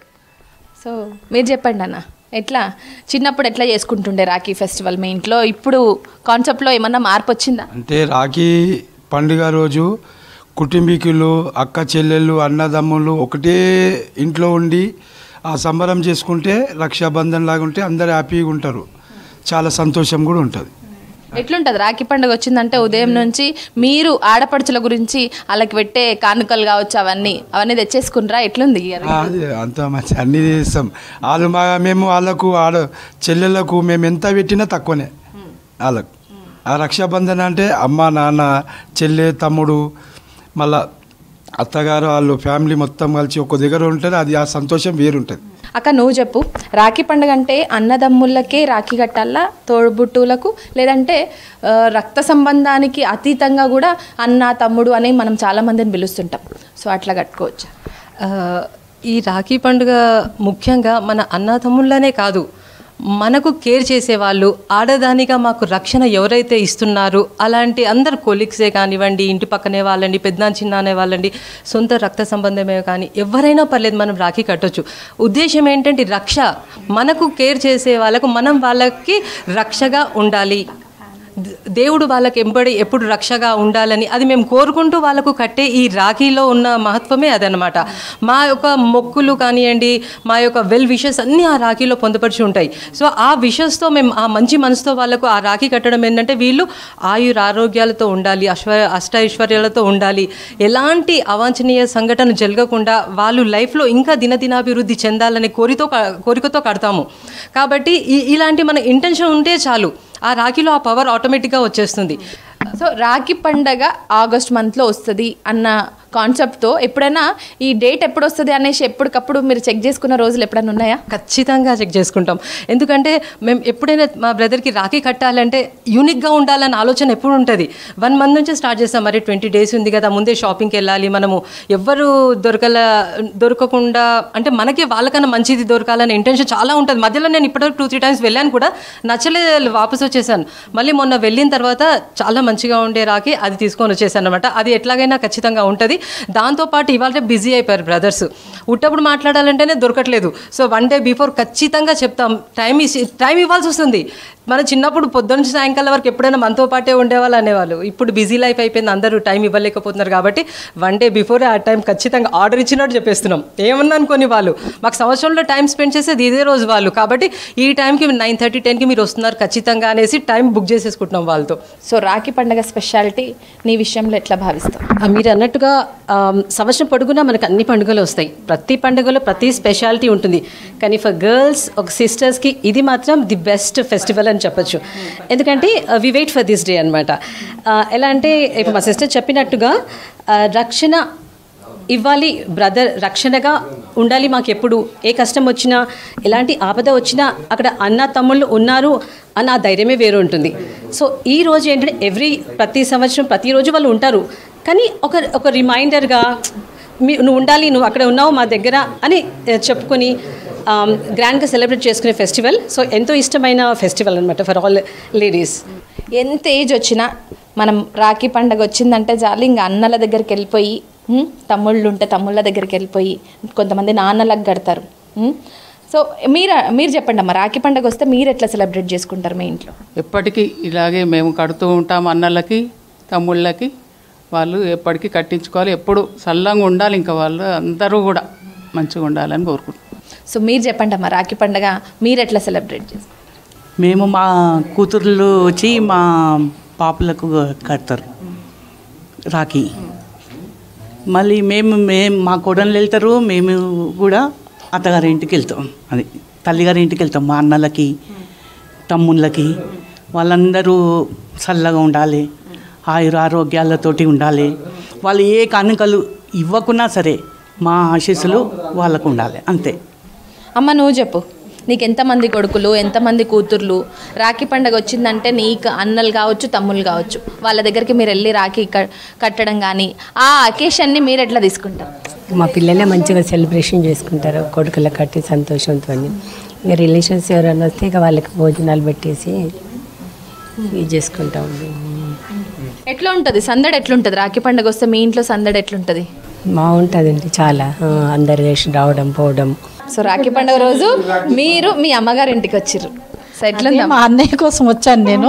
సో మీరు చెప్పండి అన్న ఎట్లా చిన్నప్పుడు ఎట్లా చేసుకుంటుండే రాఖీ ఫెస్టివల్ మీ ఇంట్లో ఇప్పుడు కాన్సెప్ట్లో ఏమన్నా మార్పు వచ్చిందా అంటే రాఖీ పండుగ రోజు కుటుంబీకులు అక్క చెల్లెళ్ళు అన్నదమ్ములు ఒకటే ఇంట్లో ఉండి ఆ సంబరం చేసుకుంటే రక్షాబంధన్ లాగా ఉంటే అందరు హ్యాపీగా ఉంటారు చాలా సంతోషం కూడా ఉంటుంది ఎట్లుంటుంది రాఖీ పండుగ వచ్చిందంటే ఉదయం నుంచి మీరు ఆడపడుచుల గురించి వాళ్ళకి పెట్టే కానుకలు కావచ్చు అవన్నీ అవన్నీ తెచ్చేసుకుంటారా ఎట్లుంది ఈ ఆ, అది అంత మంచి అన్నీ చేస్తాం వాళ్ళు మా మేము వాళ్ళకు ఆడ చెల్లెళ్ళకు మేము ఎంత పెట్టినా తక్కువనే వాళ్ళకు ఆ రక్షాబంధన్ అంటే అమ్మ నాన్న చెల్లె తమ్ముడు మళ్ళా అత్తగారు వాళ్ళు ఫ్యామిలీ మొత్తం కలిసి ఒక దగ్గర ఉంటుంది అది ఆ సంతోషం వేరుంటుంది అక్క నువ్వు చెప్పు రాఖీ పండుగ అంటే అన్నదమ్ములకే రాఖీ కట్టాలా తోడుబుట్టువులకు లేదంటే ఆ, రక్త సంబంధానికి అతీతంగా కూడా అన్న తమ్ముడు అని మనం చాలా మందిని పిలుస్తుంటాం సో అట్లా కట్టుకోవచ్చు ఆ, ఈ రాఖీ పండుగ ముఖ్యంగా మన అన్నదమ్ముళ్ళనే కాదు మనకు కేర్ చేసేవాళ్ళు ఆడదానిగా మాకు రక్షణ ఎవరైతే ఇస్తున్నారో అలాంటి అందరు కొలీగ్సే కానివ్వండి ఇంటి పక్కనే వాళ్ళండి పెద్ద చిన్నానే వాళ్ళండి సొంత రక్త సంబంధమే కానీ ఎవరైనా పర్లేదు మనం రాఖీ కట్టొచ్చు ఉద్దేశం ఏంటంటే రక్ష మనకు కేర్ చేసే వాళ్ళకు మనం వాళ్ళకి రక్షగా ఉండాలి ద- దేవుడు వాళ్ళకి ఎంబడి ఎప్పుడు రక్షగా ఉండాలని అది మేము కోరుకుంటూ వాళ్ళకు కట్టే ఈ రాఖీలో ఉన్న మహత్వమే అదనమాట మా యొక్క మొక్కులు కానివ్వండి మా యొక్క వెల్ విషెస్ అన్నీ ఆ రాఖీలో పొందుపరిచి ఉంటాయి సో ఆ విషెస్తో మేము ఆ మంచి మనసుతో వాళ్ళకు ఆ రాఖీ కట్టడం ఏంటంటే వీళ్ళు ఆయుర ఆరోగ్యాలతో ఉండాలి అశ్వ అష్టైశ్వర్యాలతో ఉండాలి ఎలాంటి అవాంఛనీయ సంఘటన జరగకుండా వాళ్ళు లైఫ్లో ఇంకా దినదినాభివృద్ధి చెందాలనే కోరితో కోరికతో కడతాము కాబట్టి ఈ- ఇలాంటి మన ఇంటెన్షన్ ఉంటే చాలు ఆ రాఖీలో ఆ పవర్ ఆటోమేటిక్గా వచ్చేస్తుంది సో రాఖీ పండగ ఆగస్ట్ మంత్లో వస్తుంది అన్న కాన్సెప్ట్తో ఎప్పుడైనా ఈ డేట్ ఎప్పుడు వస్తుంది అనేసి ఎప్పటికప్పుడు మీరు చెక్ చేసుకున్న రోజులు ఎప్పుడైనా ఉన్నాయా ఖచ్చితంగా చెక్ చేసుకుంటాం ఎందుకంటే మేము ఎప్పుడైనా మా బ్రదర్కి రాఖీ కట్టాలంటే యూనిక్గా ఉండాలన్న ఆలోచన ఎప్పుడు ఉంటుంది వన్ మంత్ నుంచి స్టార్ట్ చేస్తాం మరి ట్వంటీ డేస్ ఉంది కదా ముందే షాపింగ్కి వెళ్ళాలి మనము ఎవ్వరు దొరకల దొరకకుండా అంటే మనకి వాళ్ళకన్నా మంచిది దొరకాలనే ఇంటెన్షన్ చాలా ఉంటుంది మధ్యలో నేను ఇప్పటివరకు టూ త్రీ టైమ్స్ వెళ్ళాను కూడా నచ్చలేదు వాపస్ వచ్చేసాను మళ్ళీ మొన్న వెళ్ళిన తర్వాత చాలా మంచిగా ఉండే రాకి అది తీసుకొని వచ్చేసాను అనమాట అది ఎట్లాగైనా ఖచ్చితంగా ఉంటుంది దాంతోపాటు ఇవాళ బిజీ అయిపోయారు బ్రదర్స్ ఉట్టప్పుడు మాట్లాడాలంటేనే దొరకట్లేదు సో వన్ డే బిఫోర్ ఖచ్చితంగా చెప్తాం టైం ఇస్- టైం ఇవ్వాల్సి వస్తుంది మన చిన్నప్పుడు పొద్దున్న నుంచి సాయంకాలం వరకు ఎప్పుడైనా మనతో పాటే ఉండేవాళ్ళు అనేవాళ్ళు ఇప్పుడు బిజీ లైఫ్ అయిపోయింది అందరూ టైం ఇవ్వలేకపోతున్నారు కాబట్టి వన్ డే బిఫోర్ ఆ టైం ఖచ్చితంగా ఆర్డర్ ఇచ్చినట్టు చెప్పేస్తున్నాం ఏమన్నా అనుకోని వాళ్ళు మాకు సంవత్సరంలో టైం స్పెండ్ చేసేది ఇదే రోజు వాళ్ళు కాబట్టి ఈ టైంకి నైన్ థర్టీ టెన్కి మీరు వస్తున్నారు ఖచ్చితంగా అనేసి టైం బుక్ చేసేసుకుంటున్నాం వాళ్ళతో సో రాఖీ పండగ స్పెషాలిటీ నీ విషయంలో ఎట్లా భావిస్తావు ఆ, మీరు అన్నట్టుగా ఆ, సంవత్సరం పొడుగునా మనకు అన్ని పండుగలు వస్తాయి ప్రతి పండుగలో ప్రతి స్పెషాలిటీ ఉంటుంది కానీ ఫర్ గర్ల్స్ ఒక సిస్టర్స్కి ఇది మాత్రం ది బెస్ట్ ఫెస్టివల్ అని చెప్పొచ్చు ఎందుకంటే we wait for this day అనమాట ఎలా అంటే ఇప్పుడు మా సిస్టర్ చెప్పినట్టుగా ఆ, రక్షణ ఇవ్వాలి బ్రదర్ రక్షణగా ఉండాలి మాకు ఎప్పుడు ఏ కష్టం వచ్చినా ఎలాంటి ఆపద వచ్చినా అక్కడ అన్న తమ్ముళ్ళు ఉన్నారు అన్న ఆ ధైర్యమే వేరు ఉంటుంది సో ఈ రోజు ఏంటంటే ఎవ్రీ ప్రతి సంవత్సరం ప్రతిరోజు వాళ్ళు ఉంటారు కానీ ఒక ఒక రిమైండర్గా మీ నువ్వు ఉండాలి నువ్వు అక్కడ ఉన్నావు మా దగ్గర అని ఆ, చెప్పుకొని గ్రాండ్గా సెలబ్రేట్ చేసుకునే ఫెస్టివల్ సో ఎంతో ఇష్టమైన ఫెస్టివల్ అనమాట ఫర్ ఆల్ లేడీస్ ఎంత ఏజ్ వచ్చినా మనం రాఖీ పండగ వచ్చిందంటే చాలు ఇంకా అన్నల దగ్గరికి వెళ్ళిపోయి ఉమ్, తమ్ముళ్ళు ఉంటే తమ్ముళ్ళ దగ్గరికి వెళ్ళిపోయి కొంతమంది నాన్నలకు కడతారు ఉమ్. సో మీరు మీరు చెప్పండి అమ్మ రాఖీ పండగ వస్తే మీరు ఎట్లా సెలబ్రేట్ చేసుకుంటారు మీ ఇంట్లో ఎప్పటికీ ఇలాగే మేము కడుతూ ఉంటాం అన్నలకి తమ్ముళ్ళకి వాళ్ళు ఎప్పటికీ కట్టించుకోవాలి ఎప్పుడు సల్లంగా ఉండాలి ఇంకా వాళ్ళు అందరూ కూడా మంచిగా ఉండాలని కోరుకుంటున్నాం సో మీరు చెప్పండి అమ్మ రాఖీ పండగ మీరు ఎట్లా సెలబ్రేట్ చేస్తారు మేము మా కూతుర్లు వచ్చి మా పాపలకు కడతారు రాఖీ మళ్ళీ మేము మేము మా కోడళ్ళు వెళ్తారు మేము కూడా అత్తగారి ఇంటికి వెళ్తాం అది తల్లిగారి ఇంటికి వెళ్తాం మా అన్నలకి తమ్ముళ్ళకి వాళ్ళందరూ చల్లగా ఉండాలి ఆయుర ఆరోగ్యాలతోటి ఉండాలి వాళ్ళు ఏ కానుకలు ఇవ్వకున్నా సరే మా ఆశీస్సులు వాళ్ళకు ఉండాలి అంతే అమ్మ నువ్వు చెప్పు నీకు ఎంతమంది కొడుకులు ఎంతమంది కూతుర్లు రాఖీ పండగ వచ్చిందంటే నీకు అన్నలు కావచ్చు తమ్ముళ్ళు కావచ్చు వాళ్ళ దగ్గరికి మీరు వెళ్ళి రాఖీ క- కట్టడం కానీ ఆ అకేషన్ని మీరు ఎట్లా తీసుకుంటారు మా పిల్లలే మంచిగా సెలబ్రేషన్ చేసుకుంటారు కొడుకులకు కట్టి సంతోషంతో ఇక రిలేషన్స్ ఎవరైనా వస్తే ఇక వాళ్ళకి భోజనాలు పెట్టేసి ఇది చేసుకుంటాం ఎట్లా ఉంటుంది సందడి ఎట్లుంటుంది రాఖీ పండగ వస్తే మీ ఇంట్లో సందడి ఎట్లుంటుంది బాగుంటుందండి చాలా ఆ, అందరు వేసి రావడం పోవడం సో రాఖీ పండుగ రోజు మీరు మీ అమ్మగారి ఇంటికి వచ్చిర్రు సో ఎట్లుంది అదే మా అన్నయ్య కోసం వచ్చాను నేను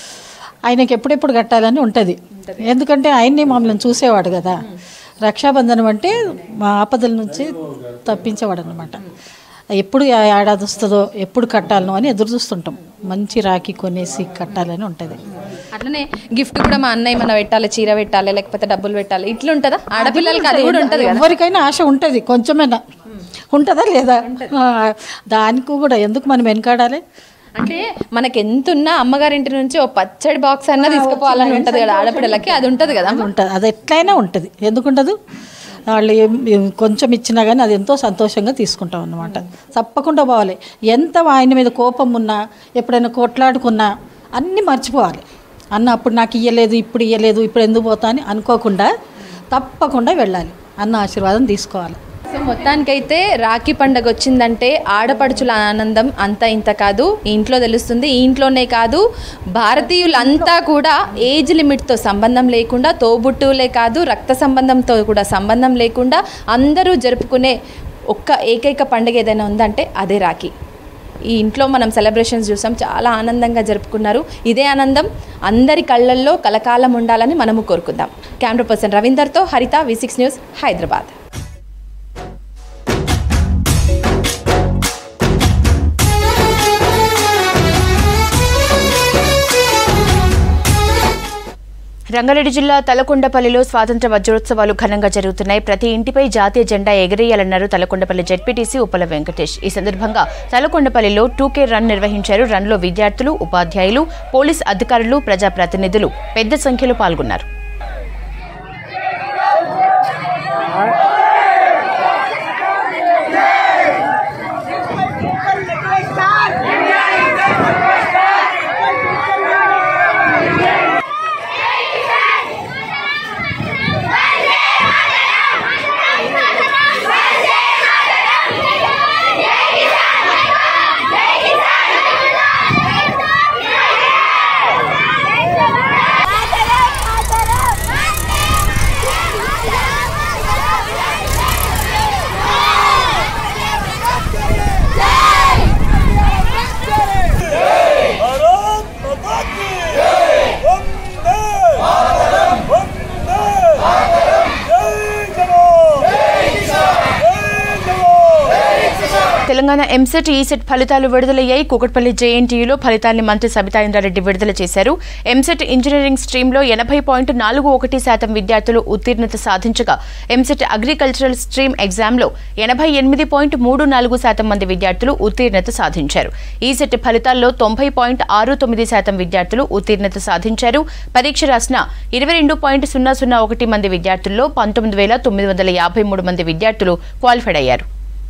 ఆయనకి ఎప్పుడెప్పుడు కట్టాలని ఉంటుంది ఎందుకంటే ఆయన్ని మమ్మల్ని చూసేవాడు కదా రక్షాబంధనం అంటే మా ఆపదల నుంచి తప్పించేవాడు అనమాట ఎప్పుడు ఆ ఏడాది వస్తుందో ఎప్పుడు కట్టాలనో అని ఎదురు చూస్తుంటాం మంచి రాఖీ కొనేసి కట్టాలని ఉంటుంది అట్లనే గిఫ్ట్ కూడా మా అన్నయ్య మన పెట్టాలి చీర పెట్టాలి లేకపోతే డబ్బులు పెట్టాలి ఇట్లుంటుందా ఆడపిల్లలకి అది కూడా ఉంటుంది కదా ఎవరికైనా ఆశ ఉంటుంది కొంచెమైనా ఉంటుందా లేదా ఆ, దానికి కూడా ఎందుకు మనం వెనకాడాలి అంటే మనకి ఎంత ఉన్నా అమ్మగారింటి నుంచి ఓ పచ్చడి బాక్స్ అన్న తీసుకుపోవాలని ఉంటది కదా ఆడపిల్లలకి అది ఉంటది కదా ఉంటుంది అది ఎట్లయినా ఉంటుంది ఎందుకుండదు వాళ్ళు ఏం ఏం కొంచెం ఇచ్చినా కానీ అది ఎంతో సంతోషంగా తీసుకుంటాం అన్నమాట తప్పకుండా పోవాలి ఎంత ఆయన మీద కోపం ఉన్నా ఎప్పుడైనా కొట్లాడుకున్నా అన్నీ మర్చిపోవాలి అన్న అప్పుడు నాకు ఇయ్యలేదు ఇప్పుడు ఇయ్యలేదు ఇప్పుడు ఎందుకు పోతా అని అనుకోకుండా తప్పకుండా వెళ్ళాలి అన్న ఆశీర్వాదం తీసుకోవాలి సో మొత్తానికైతే రాఖీ పండగ వచ్చిందంటే ఆడపడుచుల ఆనందం అంత ఇంత కాదు ఈ ఇంట్లో తెలుస్తుంది ఈ ఇంట్లోనే కాదు భారతీయులంతా కూడా ఏజ్ లిమిట్తో సంబంధం లేకుండా తోబుట్టువులే కాదు రక్త సంబంధంతో కూడా సంబంధం లేకుండా అందరూ జరుపుకునే ఒక్క ఏకైక పండుగ ఏదైనా ఉందంటే అదే రాఖీ ఈ ఇంట్లో మనం సెలబ్రేషన్స్ చూసాం చాలా ఆనందంగా జరుపుకున్నారు ఇదే ఆనందం అందరి కళ్ళల్లో కలకాలం ఉండాలని మనము కోరుకుందాం కెమెరా పర్సన్ రవీందర్తో Haritha V six news Hyderabad Rangareddy జిల్లా తలకొండపల్లిలో స్వాతంత్ర వజ్రోత్సవాలు ఘనంగా జరుగుతున్నాయి ప్రతి ఇంటిపై జాతీయ జెండా ఎగరేయాలన్నారు తలకొండపల్లి జెడ్పీటీసీ ఉప్పల వెంకటేష్ ఈ సందర్భంగా తలకొండపల్లిలో టూకే రన్ నిర్వహించారు రన్లో విద్యార్థులు ఉపాధ్యాయులు పోలీస్ అధికారులు ప్రజాప్రతినిధులు పెద్ద సంఖ్యలో పాల్గొన్నారు తెలంగాణ ఎంసెట్ ఈసెట్ ఫలితాలు విడుదలయ్యాయి కూకట్పల్లి జేఎన్టీయూలో ఫలితాన్ని మంత్రి సబితా ఇంద్రారెడ్డి విడుదల చేశారు ఎంసెట్ ఇంజనీరింగ్ స్ట్రీమ్లో ఎనభై పాయింట్ నాలుగు ఒకటి శాతం విద్యార్థులు ఉత్తీర్ణత సాధించగా ఎంసెట్ అగ్రికల్చరల్ స్ట్రీమ్ ఎగ్జామ్లో ఎనభై ఎనిమిది పాయింట్ మూడు నాలుగు శాతం మంది విద్యార్థులు ఉత్తీర్ణత సాధించారు ఈసెట్ ఫలితాల్లో తొంభై పాయింట్ ఆరు తొమ్మిది శాతం విద్యార్థులు ఉత్తీర్ణత సాధించారు పరీక్ష రాసిన ఇరవై రెండు పాయింట్ సున్నా సున్నా ఒకటి మంది విద్యార్థుల్లో పంతొమ్మిది వేల తొమ్మిది వందల యాభై మూడు మంది విద్యార్థులు క్వాలిఫైడ్ అయ్యారు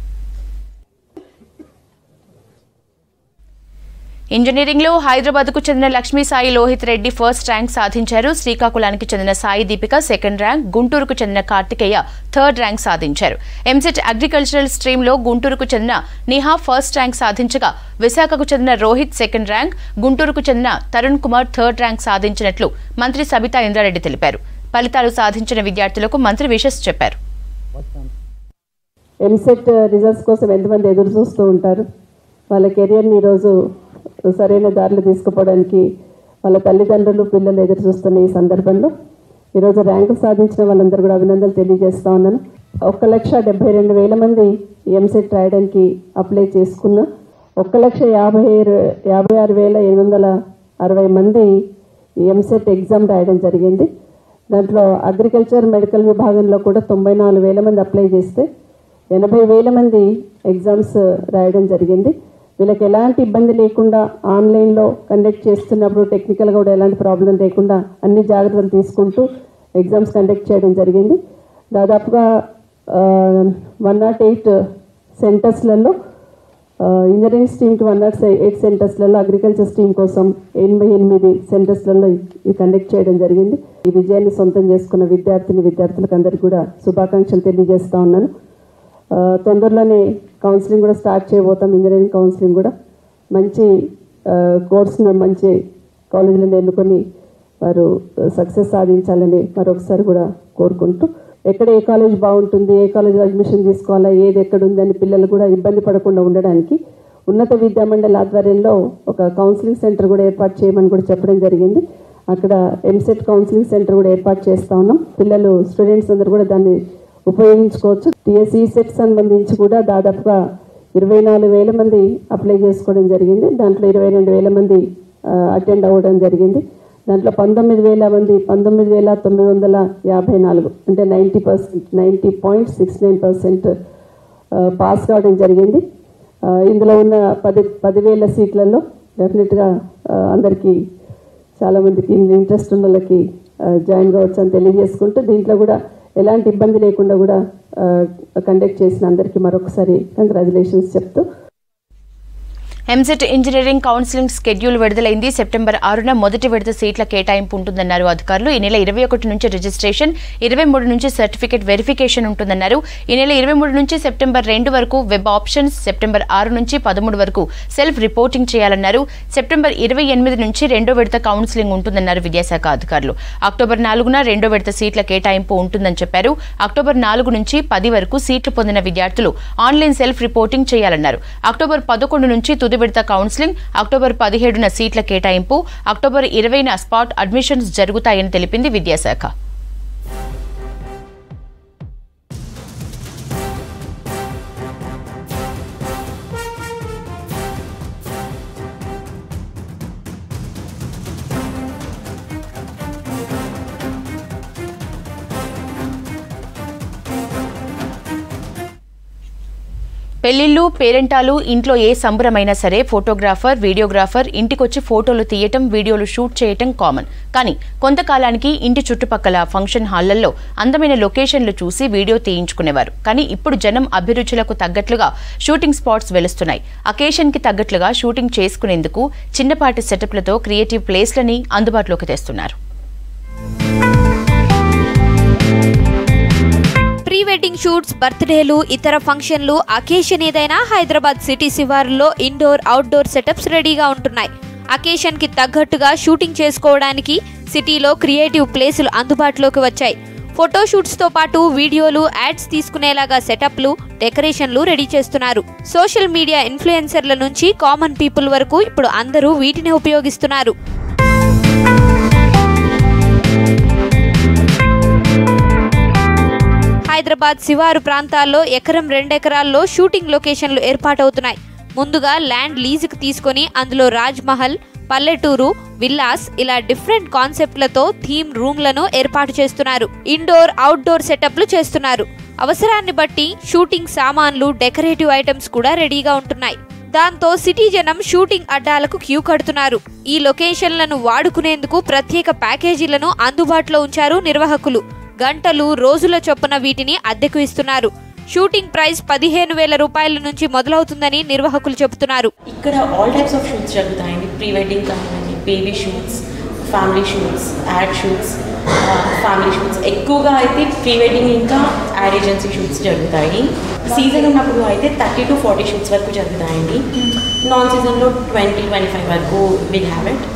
ఇంజనీరింగ్లో హైదరాబాద్కు చెందిన లక్ష్మీ సాయి లోహిత్ రెడ్డి ఫస్ట్ ర్యాంక్ సాధించారు శ్రీకాకుళానికి చెందిన సాయి దీపిక సెకండ్ ర్యాంక్ గుంటూరుకు చెందిన కార్తికేయ థర్డ్ ర్యాంక్ సాధించారు ఎంసెట్ అగ్రికల్చరల్ స్ట్రీమ్లో గుంటూరుకు చెందిన నిహా ఫస్ట్ ర్యాంక్ సాధించగా విశాఖకు చెందిన రోహిత్ సెకండ్ ర్యాంక్ గుంటూరుకు చెందిన తరుణ్ కుమార్ థర్డ్ ర్యాంక్ సాధించినట్లు మంత్రి సబితా ఇంద్రారెడ్డి తెలిపారు ఫలితాలు సాధించిన విద్యార్థులకు మంత్రి విషస్ చెప్పారు ఎంసెట్ రిజల్ట్స్ కోసం ఎంతమంది ఎదురు చూస్తూ ఉంటారు వాళ్ళ కెరియర్ని ఈరోజు సరైన దారిలో తీసుకుపోవడానికి వాళ్ళ తల్లిదండ్రులు పిల్లలు ఎదురు చూస్తున్న ఈ సందర్భంలో ఈరోజు ర్యాంకు సాధించిన వాళ్ళందరూ కూడా అభినందనలు తెలియజేస్తా ఉన్నాను ఒక్క లక్ష డెబ్బై రెండు వేల మంది ఎంసెట్ రాయడానికి అప్లై చేసుకున్న ఒక్క లక్ష యాభై ఆరు- యాభై ఆరు వేల ఎనిమిది వందల అరవై మంది ఎంసెట్ ఎగ్జామ్ రాయడం జరిగింది దాంట్లో అగ్రికల్చర్ మెడికల్ విభాగంలో కూడా తొంభై నాలుగు వేల మంది అప్లై చేస్తే ఎనభై వేల మంది ఎగ్జామ్స్ రాయడం జరిగింది వీళ్ళకి ఎలాంటి ఇబ్బంది లేకుండా ఆన్లైన్లో కండక్ట్ చేస్తున్నప్పుడు టెక్నికల్గా కూడా ఎలాంటి ప్రాబ్లం లేకుండా అన్ని జాగ్రత్తలు తీసుకుంటూ ఎగ్జామ్స్ కండక్ట్ చేయడం జరిగింది దాదాపుగా వన్ నాట్ ఎయిట్ సెంటర్స్లలో ఇంజనీరింగ్ స్ట్రీమ్కి వన్ నాట్ ఎయిట్ సెంటర్స్లలో అగ్రికల్చర్ స్ట్రీమ్ కోసం ఎనభై ఎనిమిది సెంటర్స్లలో ఇవి కండక్ట్ చేయడం జరిగింది ఈ విజయాన్ని సొంతం చేసుకున్న విద్యార్థిని విద్యార్థులకు అందరికీ కూడా శుభాకాంక్షలు తెలియజేస్తా ఉన్నాను ఆ, తొందరలోనే కౌన్సిలింగ్ కూడా స్టార్ట్ చేయబోతాం ఇంజనీరింగ్ కౌన్సిలింగ్ కూడా మంచి కోర్సును మంచి కాలేజీలను ఎన్నుకొని వారు సక్సెస్ సాధించాలని మరొకసారి కూడా కోరుకుంటూ ఎక్కడ ఏ కాలేజ్ బాగుంటుంది ఏ కాలేజ్ అడ్మిషన్ తీసుకోవాలా ఏది ఎక్కడ ఉంది అని పిల్లలు కూడా ఇబ్బంది పడకుండా ఉండడానికి ఉన్నత విద్యా మండలి ఆధ్వర్యంలో ఒక కౌన్సిలింగ్ సెంటర్ కూడా ఏర్పాటు చేయమని కూడా చెప్పడం జరిగింది అక్కడ ఎంసెట్ కౌన్సిలింగ్ సెంటర్ కూడా ఏర్పాటు చేస్తా ఉన్నాం పిల్లలు స్టూడెంట్స్ అందరూ కూడా దాన్ని ఉపయోగించుకోవచ్చు టీఎస్ఈ సెట్ సంబంధించి కూడా దాదాపుగా ఇరవై నాలుగు వేల మంది అప్లై చేసుకోవడం జరిగింది దాంట్లో ఇరవై రెండు వేల మంది అటెండ్ అవ్వడం జరిగింది దాంట్లో పంతొమ్మిది వేల మంది పంతొమ్మిది వేల తొమ్మిది వందల యాభై నాలుగు అంటే ninety percent ninety point six nine percent pass కావడం జరిగింది ఆ, ఇందులో ఉన్న పది పదివేల సీట్లలో డెఫినెట్గా అందరికీ చాలామందికి ఇంట్రెస్ట్ ఉన్న వాళ్ళకి జాయిన్ కావచ్చు అని తెలియజేసుకుంటూ దీంట్లో కూడా ఎలాంటి ఇబ్బంది లేకుండా కూడా కండక్ట్ చేసిన అందరికీ మరొకసారి కంగ్రాచులేషన్స్ చెప్తూ ఎంసెట్ ఇంజనీరింగ్ కౌన్సిలింగ్ స్కెడ్యూల్ విడుదలైంది సెప్టెంబర్ ఆరున మొదటి విడత సీట్ల కేటాయింపు ఉంటుందన్నారు అధికారులు ఈ నెల ఇరవై ఒకటి నుంచి రిజిస్ట్రేషన్ ఇరవై మూడు నుంచి సర్టిఫికేట్ వెరిఫికేషన్ ఉంటుందన్నారు ఈ నెల ఇరవై మూడు నుంచి సెప్టెంబర్ రెండు వరకు వెబ్ ఆప్షన్స్ సెప్టెంబర్ ఆరు నుంచి పదమూడు వరకు సెల్ఫ్ రిపోర్టింగ్ చేయాలన్నారు సెప్టెంబర్ ఇరవై ఎనిమిది నుంచి రెండో విడత కౌన్సిలింగ్ ఉంటుందన్నారు విద్యాశాఖ అధికారులు అక్టోబర్ నాలుగున రెండో విడత సీట్ల కేటాయింపు ఉంటుందని చెప్పారు అక్టోబర్ నాలుగు నుంచి పది వరకు సీట్లు పొందిన విద్యార్థులు ఆన్లైన్ సెల్ఫ్ రిపోర్టింగ్ చేయాలన్నారు అక్టోబర్ పదకొండు నుంచి తుది విడత కౌన్సిలింగ్ అక్టోబర్ పదిహేడున సీట్ల కేటాయింపు అక్టోబర్ ఇరవైన స్పాట్ అడ్మిషన్స్ జరుగుతాయని తెలిపింది విద్యాశాఖ పెళ్లిళ్ళు పేరెంటాలు ఇంట్లో ఏ సంబరమైనా సరే ఫోటోగ్రాఫర్ వీడియోగ్రాఫర్ ఇంటికొచ్చి ఫోటోలు తీయటం వీడియోలు షూట్ చేయటం కామన్ కానీ కొంతకాలానికి ఇంటి చుట్టుపక్కల ఫంక్షన్ హాళ్లలో అందమైన లొకేషన్లు చూసి వీడియో తీయించుకునేవారు కానీ ఇప్పుడు జనం అభిరుచులకు తగ్గట్లుగా షూటింగ్ స్పాట్స్ వెలుస్తున్నాయి అకేషన్కి తగ్గట్లుగా షూటింగ్ చేసుకునేందుకు చిన్నపాటి సెటప్లతో క్రియేటివ్ ప్లేస్లని అందుబాటులోకి తెస్తున్నారు ప్రీ వెడ్డింగ్ షూట్స్ బర్త్డేలు ఇతర ఫంక్షన్లు అకేషన్ ఏదైనా హైదరాబాద్ సిటీ శివారులో ఇండోర్ అవుట్డోర్ సెటప్స్ రెడీగా ఉంటున్నాయి అకేషన్ కి తగ్గట్టుగా షూటింగ్ చేసుకోవడానికి సిటీలో క్రియేటివ్ ప్లేసులు అందుబాటులోకి వచ్చాయి ఫోటో షూట్స్ తో పాటు వీడియోలు యాడ్స్ తీసుకునేలాగా సెటప్లు డెకరేషన్లు రెడీ చేస్తున్నారు సోషల్ మీడియా ఇన్ఫ్లుయెన్సర్ల నుంచి కామన్ పీపుల్ వరకు ఇప్పుడు అందరూ వీటిని ఉపయోగిస్తున్నారు హైదరాబాద్ శివారు ప్రాంతాల్లో ఎకరం రెండెకరాల్లో షూటింగ్ లొకేషన్లు ఏర్పాటవుతున్నాయి ముందుగా ల్యాండ్ లీజుకు తీసుకొని అందులో రాజ్ మహల్ పల్లెటూరు విల్లాస్ ఇలా డిఫరెంట్ కాన్సెప్ట్లతో థీమ్ రూమ్లను ఏర్పాటు చేస్తున్నారు ఇండోర్ అవుట్డోర్ సెటప్లు చేస్తున్నారు అవసరాన్ని బట్టి షూటింగ్ సామాన్లు డెకరేటివ్ ఐటమ్స్ కూడా రెడీగా ఉంటున్నాయి దాంతో సిటీ జనం షూటింగ్ అడ్డాలకు క్యూ కడుతున్నారు ఈ లొకేషన్లను వాడుకునేందుకు ప్రత్యేక ప్యాకేజీలను అందుబాటులో ఉంచారు నిర్వాహకులు గంటలు రోజుల చొప్పున వీటిని అద్దెకు ఇస్తున్నారు షూటింగ్ ప్రైస్ పదిహేను వేల రూపాయల నుంచి మొదలవుతుందని నిర్వాహకులు చెబుతున్నారు ఇక్కడ ఆల్ టైప్స్ ఆఫ్ షూట్స్ జరుగుతాయండి ప్రీ వెడ్డింగ్ కానివ్వండి baby shoots family shoots ad shoots family shoots ఎక్కువగా అయితే ప్రీ వెడ్డింగ్ ఇంకా యాడ్ ఏజెన్సీ షూట్స్ జరుగుతాయి సీజన్ ఉన్నప్పుడు అయితే థర్టీ టు ఫార్టీ షూట్స్ వరకు జరుగుతాయండి నాన్ సీజన్లో ట్వంటీ ట్వంటీ ఫైవ్ వరకు విల్ హ్యావ్ ఇట్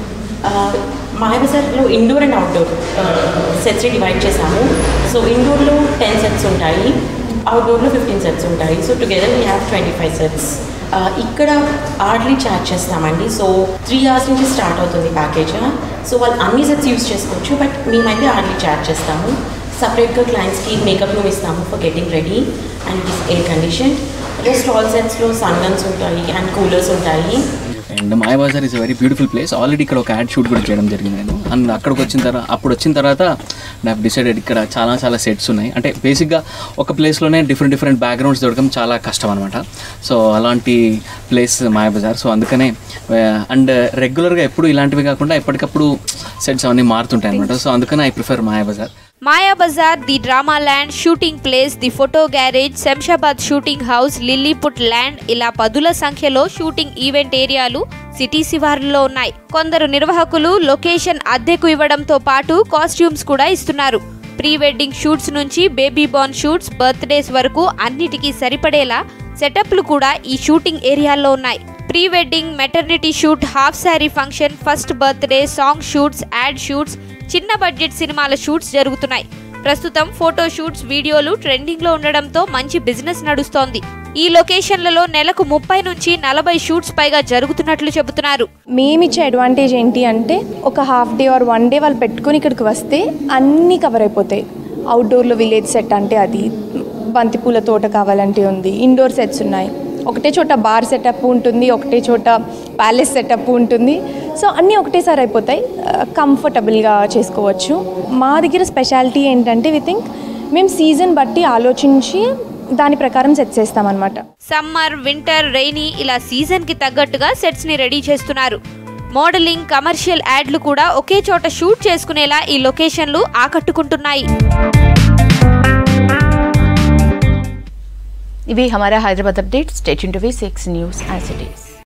మాయబజార్లో ఇండోర్ అండ్ అవుట్డోర్ సెట్స్ని డివైడ్ చేశాము సో ఇండోర్లో టెన్ సెట్స్ ఉంటాయి అవుట్డోర్లో ఫిఫ్టీన్ సెట్స్ ఉంటాయి so together we have twenty five sets ఇక్కడ ఆర్డ్లీ ఛార్జ్ చేస్తామండి సో త్రీ అవర్స్ నుంచి స్టార్ట్ అవుతుంది ప్యాకేజ్ సో వాళ్ళు అన్ని సెట్స్ యూస్ చేసుకోవచ్చు బట్ మేమైతే ఆర్డ్లీ ఛార్జ్ చేస్తాము సపరేట్గా క్లయింట్స్కి మేకప్ రూమ్ ఇస్తాము for getting ready and it is air condition rest all సెట్స్లో సన్గన్స్ ఉంటాయి అండ్ కూలర్స్ ఉంటాయి and Maya Bazaar is very beautiful place already ఇక్కడ ఒక యాడ్ షూట్ కూడా చేయడం జరిగింది నేను అండ్ అక్కడికి వచ్చిన తర్వాత అప్పుడు వచ్చిన తర్వాత నాకు డిసైడెడ్ ఇక్కడ చాలా చాలా సెట్స్ ఉన్నాయి అంటే బేసిక్గా ఒక ప్లేస్లోనే డిఫరెంట్ డిఫరెంట్ బ్యాక్గ్రౌండ్స్ దొరకడం చాలా కష్టం అనమాట సో అలాంటి ప్లేస్ మాయ బజార్ సో అందుకనే అండ్ రెగ్యులర్గా ఎప్పుడు ఇలాంటివి కాకుండా ఎప్పటికప్పుడు సెట్స్ అవన్నీ మారుతుంటాయి అనమాట సో అందుకనే I prefer Maya Bazaar Maya Bazaar the drama land shooting place the photo garage Shamshabad shooting house Lilliput land ఇలా పదుల సంఖ్యలో షూటింగ్ ఈవెంట్ ఏరియాలు సిటీ శివారులో ఉన్నాయి కొందరు నిర్వాహకులు లొకేషన్ అద్దెకు ఇవ్వడంతో పాటు కాస్ట్యూమ్స్ కూడా ఇస్తున్నారు ప్రీ వెడ్డింగ్ షూట్స్ నుంచి బేబీ బార్న్ షూట్స్ బర్త్డేస్ వరకు అన్నిటికీ సరిపడేలా సెటప్లు కూడా ఈ షూటింగ్ ఏరియాల్లో ఉన్నాయి pre wedding maternity shoot half sari function first birthday song shoots ad shoots చిన్న బడ్జెట్ సినిమాల షూట్స్ జరుగుతున్నాయి ప్రస్తుతం ఫోటో షూట్స్ వీడియోలు ట్రెండింగ్ లో ఉండడంతో మంచి బిజినెస్ నడుస్తోంది ఈ లొకేషన్లలో నెలకు ముప్పై నుంచి నలభై షూట్స్ పైగా జరుగుతున్నట్లు చెబుతున్నారు మేమిచ్చే అడ్వాంటేజ్ ఏంటి అంటే ఒక half day or one day వాళ్ళు పెట్టుకుని ఇక్కడికి వస్తే అన్నీ కవర్ అయిపోతాయి అవుట్డోర్లో విలేజ్ సెట్ అంటే అది బంతిపూల తోట కావాలంటే ఉంది ఇండోర్ సెట్స్ ఉన్నాయి ఒకటే చోట బార్ సెటప్ ఉంటుంది ఒకటే చోట ప్యాలెస్ సెటప్ ఉంటుంది సో అన్నీ ఒకటేసారి అయిపోతాయి కంఫర్టబుల్గా చేసుకోవచ్చు మా దగ్గర స్పెషాలిటీ ఏంటంటే వి థింక్ మేము సీజన్ బట్టి ఆలోచించి దాని ప్రకారం సెట్ చేస్తామన్నమాట సమ్మర్ వింటర్ రెయినీ ఇలా సీజన్ కి తగ్గట్టుగా సెట్స్ ని రెడీ చేస్తున్నారు మోడలింగ్ కమర్షియల్ యాడ్లు కూడా ఒకే చోట షూట్ చేసుకునేలా ఈ లొకేషన్లు ఆకట్టుకుంటున్నాయి ఇవి Hamara Hyderabad update stay tuned to V six news as it is